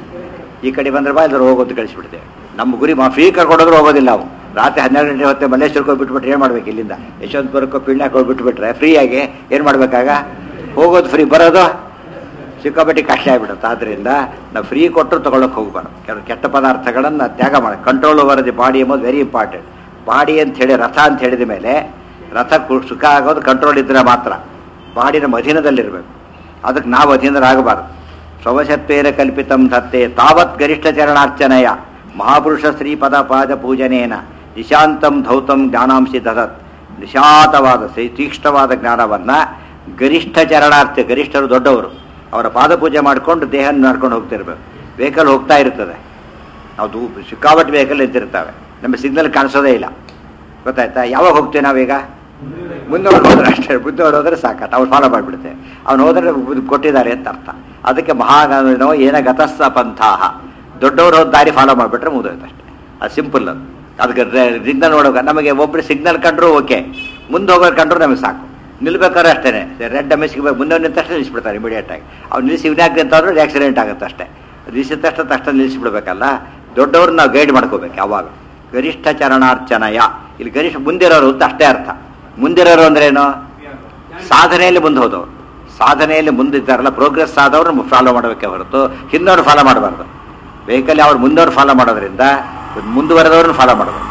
ಈ ಕಡೆ ಬಂದ್ರೆ ಬಾ ಇದ್ರ ಹೋಗೋದು ಕಳಿಸ್ಬಿಡ್ತೇವೆ ನಮ್ಮ ಗುರಿ ಮಾ ಫ್ರೀ ಕರ್ಕೊಂಡೋದ್ರು ಹೋಗೋದಿಲ್ಲ ನಾವು ರಾತ್ರಿ ಹನ್ನೆರಡು ಗಂಟೆ ಹೊತ್ತೆ ಮಲ್ಲೇಶ್ವರಕ್ಕೆ ಹೋಗ್ಬಿಟ್ಬಿಟ್ರೆ ಏನು ಮಾಡ್ಬೇಕು ಇಲ್ಲಿಂದ ಯಶವಂತಪುರಕ್ಕೋ ಪಿಳ್ಳ್ಯಾಕ ಹೋಗ್ಬಿಟ್ಬಿಟ್ರೆ ಫ್ರೀಯಾಗಿ ಏನು ಮಾಡ್ಬೇಕಾಗ ಹೋಗೋದು ಫ್ರೀ ಬರೋದು ಸಿಕ್ಕಾಪಟ್ಟಿ ಕಷ್ಟ ಆಗಿಬಿಡುತ್ತೆ ಆದ್ದರಿಂದ ನಾವು ಫ್ರೀ ಕೊಟ್ಟರು ತೊಗೊಳಕ್ಕೆ ಹೋಗ್ಬಾರ್ದು ಕೆಲವು ಕೆಟ್ಟ ಪದಾರ್ಥಗಳನ್ನು ತ್ಯಾಗ ಮಾಡಿ ಕಂಟ್ರೋಲ್ ಓವರ್ ದಿ ಬಾಡಿ ಎಂಬುದು ವೆರಿ ಇಂಪಾರ್ಟೆಂಟ್ ಬಾಡಿ ಅಂತ ಹೇಳಿ ರಥ ಅಂತ ಹೇಳಿದ ಮೇಲೆ ರಥ ಕು- ಸುಖ ಆಗೋದು ಕಂಟ್ರೋಲ್ ಇದ್ದರೆ ಮಾತ್ರ ಬಾಡಿ ನಮ್ಮ ಅಧೀನದಲ್ಲಿರಬೇಕು ಅದಕ್ಕೆ ನಾವು ಅಧೀನರಾಗಬಾರ್ದು ಸ್ವವಶತ್ವೇನ ಕಲ್ಪಿತಂ ದತ್ತೆ ತಾವತ್ ಗರಿಷ್ಠ ಚರಣಾರ್ಚನೆಯ ಮಹಾಪುರುಷ ಶ್ರೀಪದ ಪಾದ ಪೂಜನೇನ ನಿಶಾಂತಂ ಧೌತಂ ಜ್ಞಾನಾಂಶಿ ದದತ್ ನಿಶಾತವಾದ ಶ್ರೀ- ತೀಕ್ಷ್ಣವಾದ ಜ್ಞಾನವನ್ನ ಗರಿಷ್ಠ ಚರಣಾರ್ಥ ಗರಿಷ್ಠರು ದೊಡ್ಡವರು ಅವರ ಪಾದ ಪೂಜೆ ಮಾಡಿಕೊಂಡು ದೇಹ ನಡ್ಕೊಂಡು ಹೋಗ್ತಿರ್ಬೇಕು ವೆಹಿಕಲ್ ಹೋಗ್ತಾ ಇರ್ತದೆ ನಾವು ದೂ ಸಿಕ್ಕಾಪಟ್ಟೆ ವೆಹಿಕಲ್ ನಿಂತಿರ್ತವೆ ನಮ್ಮ ಸಿಗ್ನಲ್ ಕಾಣಿಸೋದೇ ಇಲ್ಲ ಗೊತ್ತಾಯ್ತಾ ಯಾವಾಗ ಹೋಗ್ತೀವಿ ನಾವೀಗ ಮುಂದೆ ಹೋದ್ರೆ ಅಷ್ಟೇ ಮುಂದೆ ಹೋದ್ರೆ ಸಾಕಟ್ಟು ಅವ್ರು ಫಾಲೋ ಮಾಡಿಬಿಡುತ್ತೆ ಅವ್ನು ಹೋದ್ರೆ ಬುದ್ಧಿ ಕೊಟ್ಟಿದ್ದಾರೆ ಅಂತ ಅರ್ಥ ಅದಕ್ಕೆ ಮಹಾಗಣೋ ಏನ ಗತಸ್ಸ ಪಂಥಾಹ ದೊಡ್ಡವರು ಹೋದ ದಾರಿ ಫಾಲೋ ಮಾಡಿಬಿಟ್ರೆ ಮುಗಿದೋಯ್ತು ಅಷ್ಟೇ ಅದು ಸಿಂಪಲ್ ಅದು ಅದಕ್ಕೆ ಸಿಗ್ನಲ್ ನೋಡೋಕೆ ನಮಗೆ ಒಬ್ಬರು ಸಿಗ್ನಲ್ ಕಂಡ್ರು ಓಕೆ ಮುಂದೆ ಹೋಗೋರು ಕಂಡ್ರು ನಮಗೆ ಸಾಕು ನಿಲ್ಬೇಕಾದ್ರೆ ಅಷ್ಟೇ ರೆಡ್ ಎಮ್ ಸಿಗಬೇಕು ಮುಂದೆ ನಿಂತ ತಕ್ಷಣ ನಿಲ್ಲಿಸ್ಬಿಡ್ತಾರೆ ಇಮಿಡಿಯೇಟ್ ಆಗಿ ಅವ್ನು ನಿಲ್ಲಿಸಿ ಇವ್ನ್ಯಾಕೆ ನಿಂತಾದ್ರೂ ಆಕ್ಸಿಡೆಂಟ್ ಆಗುತ್ತೆ ಅಷ್ಟೇ ನಿಲ್ಲಿಸಿದ ತಕ್ಷಣ ತಕ್ಷಣ ನಿಲ್ಲಿಸ್ಬಿಡ್ಬೇಕಲ್ಲ ದೊಡ್ಡವ್ರನ್ನ ನಾವು ಗೈಡ್ ಮಾಡ್ಕೋಬೇಕು ಯಾವಾಗ ಗರಿಷ್ಠ ಚರಣಾರ್ಚನಯ ಇಲ್ಲಿ ಗರಿಷ್ಠ ಮುಂದಿರೋರು ಅಂತ ಅಷ್ಟೇ ಅರ್ಥ ಮುಂದಿರೋರು ಅಂದ್ರೇನು ಸಾಧನೆಯಲ್ಲಿ ಮುಂದೆ ಹೋದವರು ಸಾಧನೆಯಲ್ಲಿ ಮುಂದಿದ್ದಾರಲ್ಲ ಪ್ರೋಗ್ರೆಸ್ ಆದವ್ರು ಫಾಲೋ ಮಾಡಬೇಕೆ ಹೊರತು ಹಿಂದವ್ರು ಫಾಲೋ ಮಾಡಬಾರ್ದು ವೆಹಿಕಲ್ ಅವ್ರು ಮುಂದವ್ರು ಫಾಲೋ ಮಾಡೋದ್ರಿಂದ ಮುಂದುವರೆದವ್ರನ್ನ ಫಾಲೋ ಮಾಡಬೇಕು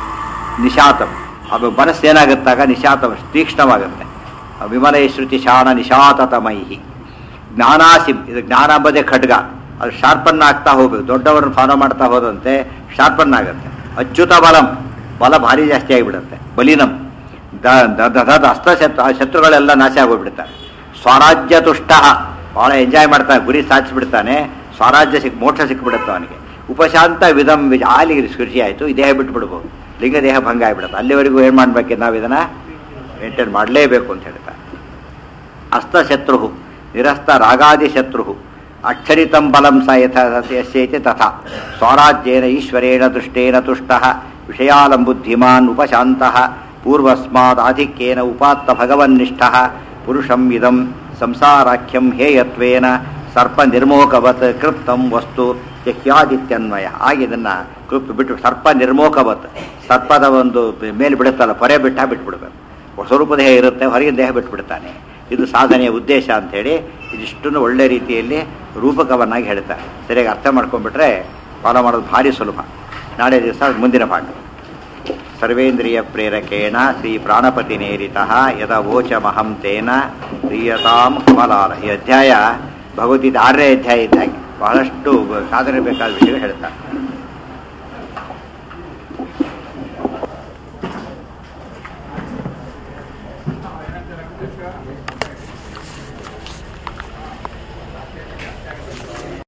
ನಿಶಾತಂ ಅದು ಮನಸ್ಸು ಏನಾಗುತ್ತಾಗ ನಿಶಾತ ತೀಕ್ಷ್ಣವಾಗುತ್ತೆ ವಿಮಲ ಶ್ರುತಿ ಶಾಣ ನಿಶಾತತಮೈಹಿ ಜ್ಞಾನಾಸಿಂ ಇದು ಜ್ಞಾನ ಎಂಬುದೇ ಖಡ್ಗ ಅದು ಶಾರ್ಪನ್ ಆಗ್ತಾ ಹೋಗ್ಬೇಕು ದೊಡ್ಡವರನ್ನ ಫಾಲೋ ಮಾಡ್ತಾ ಹೋದಂತೆ ಶಾರ್ಪನ್ ಆಗುತ್ತೆ ಅಚ್ಯುತ ಬಲಂ ಬಲ ಭಾರಿ ಜಾಸ್ತಿ ಆಗಿಬಿಡುತ್ತೆ ಬಲಿನಂ ದ- ದ- ದ- ದ- ಅಸ್ತ ಶತ್ರು ಆ ಶತ್ರುಗಳೆಲ್ಲ ನಾಶ ಆಗೋಗ್ಬಿಡ್ತಾರೆ ಸ್ವರಾಜ್ಯ ತುಷ್ಟ ಭಾಳ ಎಂಜಾಯ್ ಮಾಡ್ತಾನೆ ಗುರಿ ಸಾಧಿಸ್ಬಿಡ್ತಾನೆ ಸ್ವರಾಜ್ಯ ಸಿಕ್ ಮೋಕ್ಷ ಸಿಕ್ಬಿಡುತ್ತೆ ಅವನಿಗೆ ಉಪಶಾಂತ ವಿಧಂ ವಿಜ ಆಲಿಗೆ ಕೃಷಿ ಆಯಿತು ಈ ದೇಹ ಬಿಟ್ಬಿಡ್ಬೋದು ಲಿಂಗ ದೇಹ ಭಂಗ ಆಗಿಬಿಡುತ್ತೆ ಅಲ್ಲಿವರೆಗೂ ಏನು ಮಾಡ್ಬೇಕು ನಾವು ಇದನ್ನು ಮೇಂಟೈನ್ ಮಾಡಲೇಬೇಕು ಅಂತ ಹೇಳ್ತಾರೆ ಅಸ್ತಶತ್ರು ನಿರಸ್ತ ರಾಗಾದಿ ಶತ್ರು ಅಕ್ಷರಿತಂ ಬಲಂ ಸ ಯಥ ಯಸ್ಯೈತಿ ತಥಾ ಸ್ವರಾಜ್ಯೇನ ಈಶ್ವರೇಣ ದೃಷ್ಟೇನ ತುಷ್ಟ ವಿಷಯಾಲಂ ಬುದ್ಧಿಮಾನ್ ಉಪಶಾಂತಃ ಪೂರ್ವಸ್ಮಾದ್ ಆಧಿಕ್ಯೇನ ಉಪಾತ್ತ ಭಗವನ್ನಿಷ್ಠ ಪುರುಷಂ ಇದಂ ಸಂಸಾರಾಖ್ಯಂ ಹೇಯತ್ವೇನ ಸರ್ಪ ನಿರ್ಮೋಹಕವತ್ ಕೃಪ್ತಂ ವಸ್ತು ಜಹ್ಯಾದಿತ್ಯನ್ವಯ ಆಗಿ ಇದನ್ನ ಕೃಪ್ ಬಿಟ್ಟು ಸರ್ಪ ನಿರ್ಮೋಹಕವತ್ ಸರ್ಪದ ಒಂದು ಮೇಲೆ ಬಿಡುತ್ತಲ್ಲ ಪೊರೆ ಬಿಟ್ಟ ಬಿಟ್ಬಿಡ್ಬೇಕು ಸ್ವರೂಪ ದೇಹ ಇರುತ್ತೆ ಹೊರಗಿನ ದೇಹ ಬಿಟ್ಬಿಡ್ತಾನೆ ಇದು ಸಾಧನೆಯ ಉದ್ದೇಶ ಅಂಥೇಳಿ ಇದಿಷ್ಟನ್ನು ಒಳ್ಳೆ ರೀತಿಯಲ್ಲಿ ರೂಪಕವನ್ನಾಗಿ ಹೇಳ್ತಾರೆ ಸರಿಯಾಗಿ ಅರ್ಥ ಮಾಡ್ಕೊಂಡ್ಬಿಟ್ರೆ ಫಾಲೋ ಮಾಡೋದು ಭಾರಿ ಸುಲಭ ನಾಳೆ ದಿವಸ ಮುಂದಿನ ಪಾಠ ಸರ್ವೇಂದ್ರಿಯ ಪ್ರೇರಕೇಣ ಶ್ರೀ ಪ್ರಾಣಪತಿ ನೇರಿತ ಯದ ವೋಚಮಹಂ ತೇನ ಪ್ರಿಯತಾಂ ಕಮಲಾಲ ಈ ಅಧ್ಯಾಯ ಭಗವದ್ಗೀತೆ ಆರನೇ ಅಧ್ಯಾಯ ಇದ್ದಾಗೆ ಬಹಳಷ್ಟು ಸಾಧನೆ ಬೇಕಾದ ವಿಷಯ ಹೇಳ್ತಾರೆ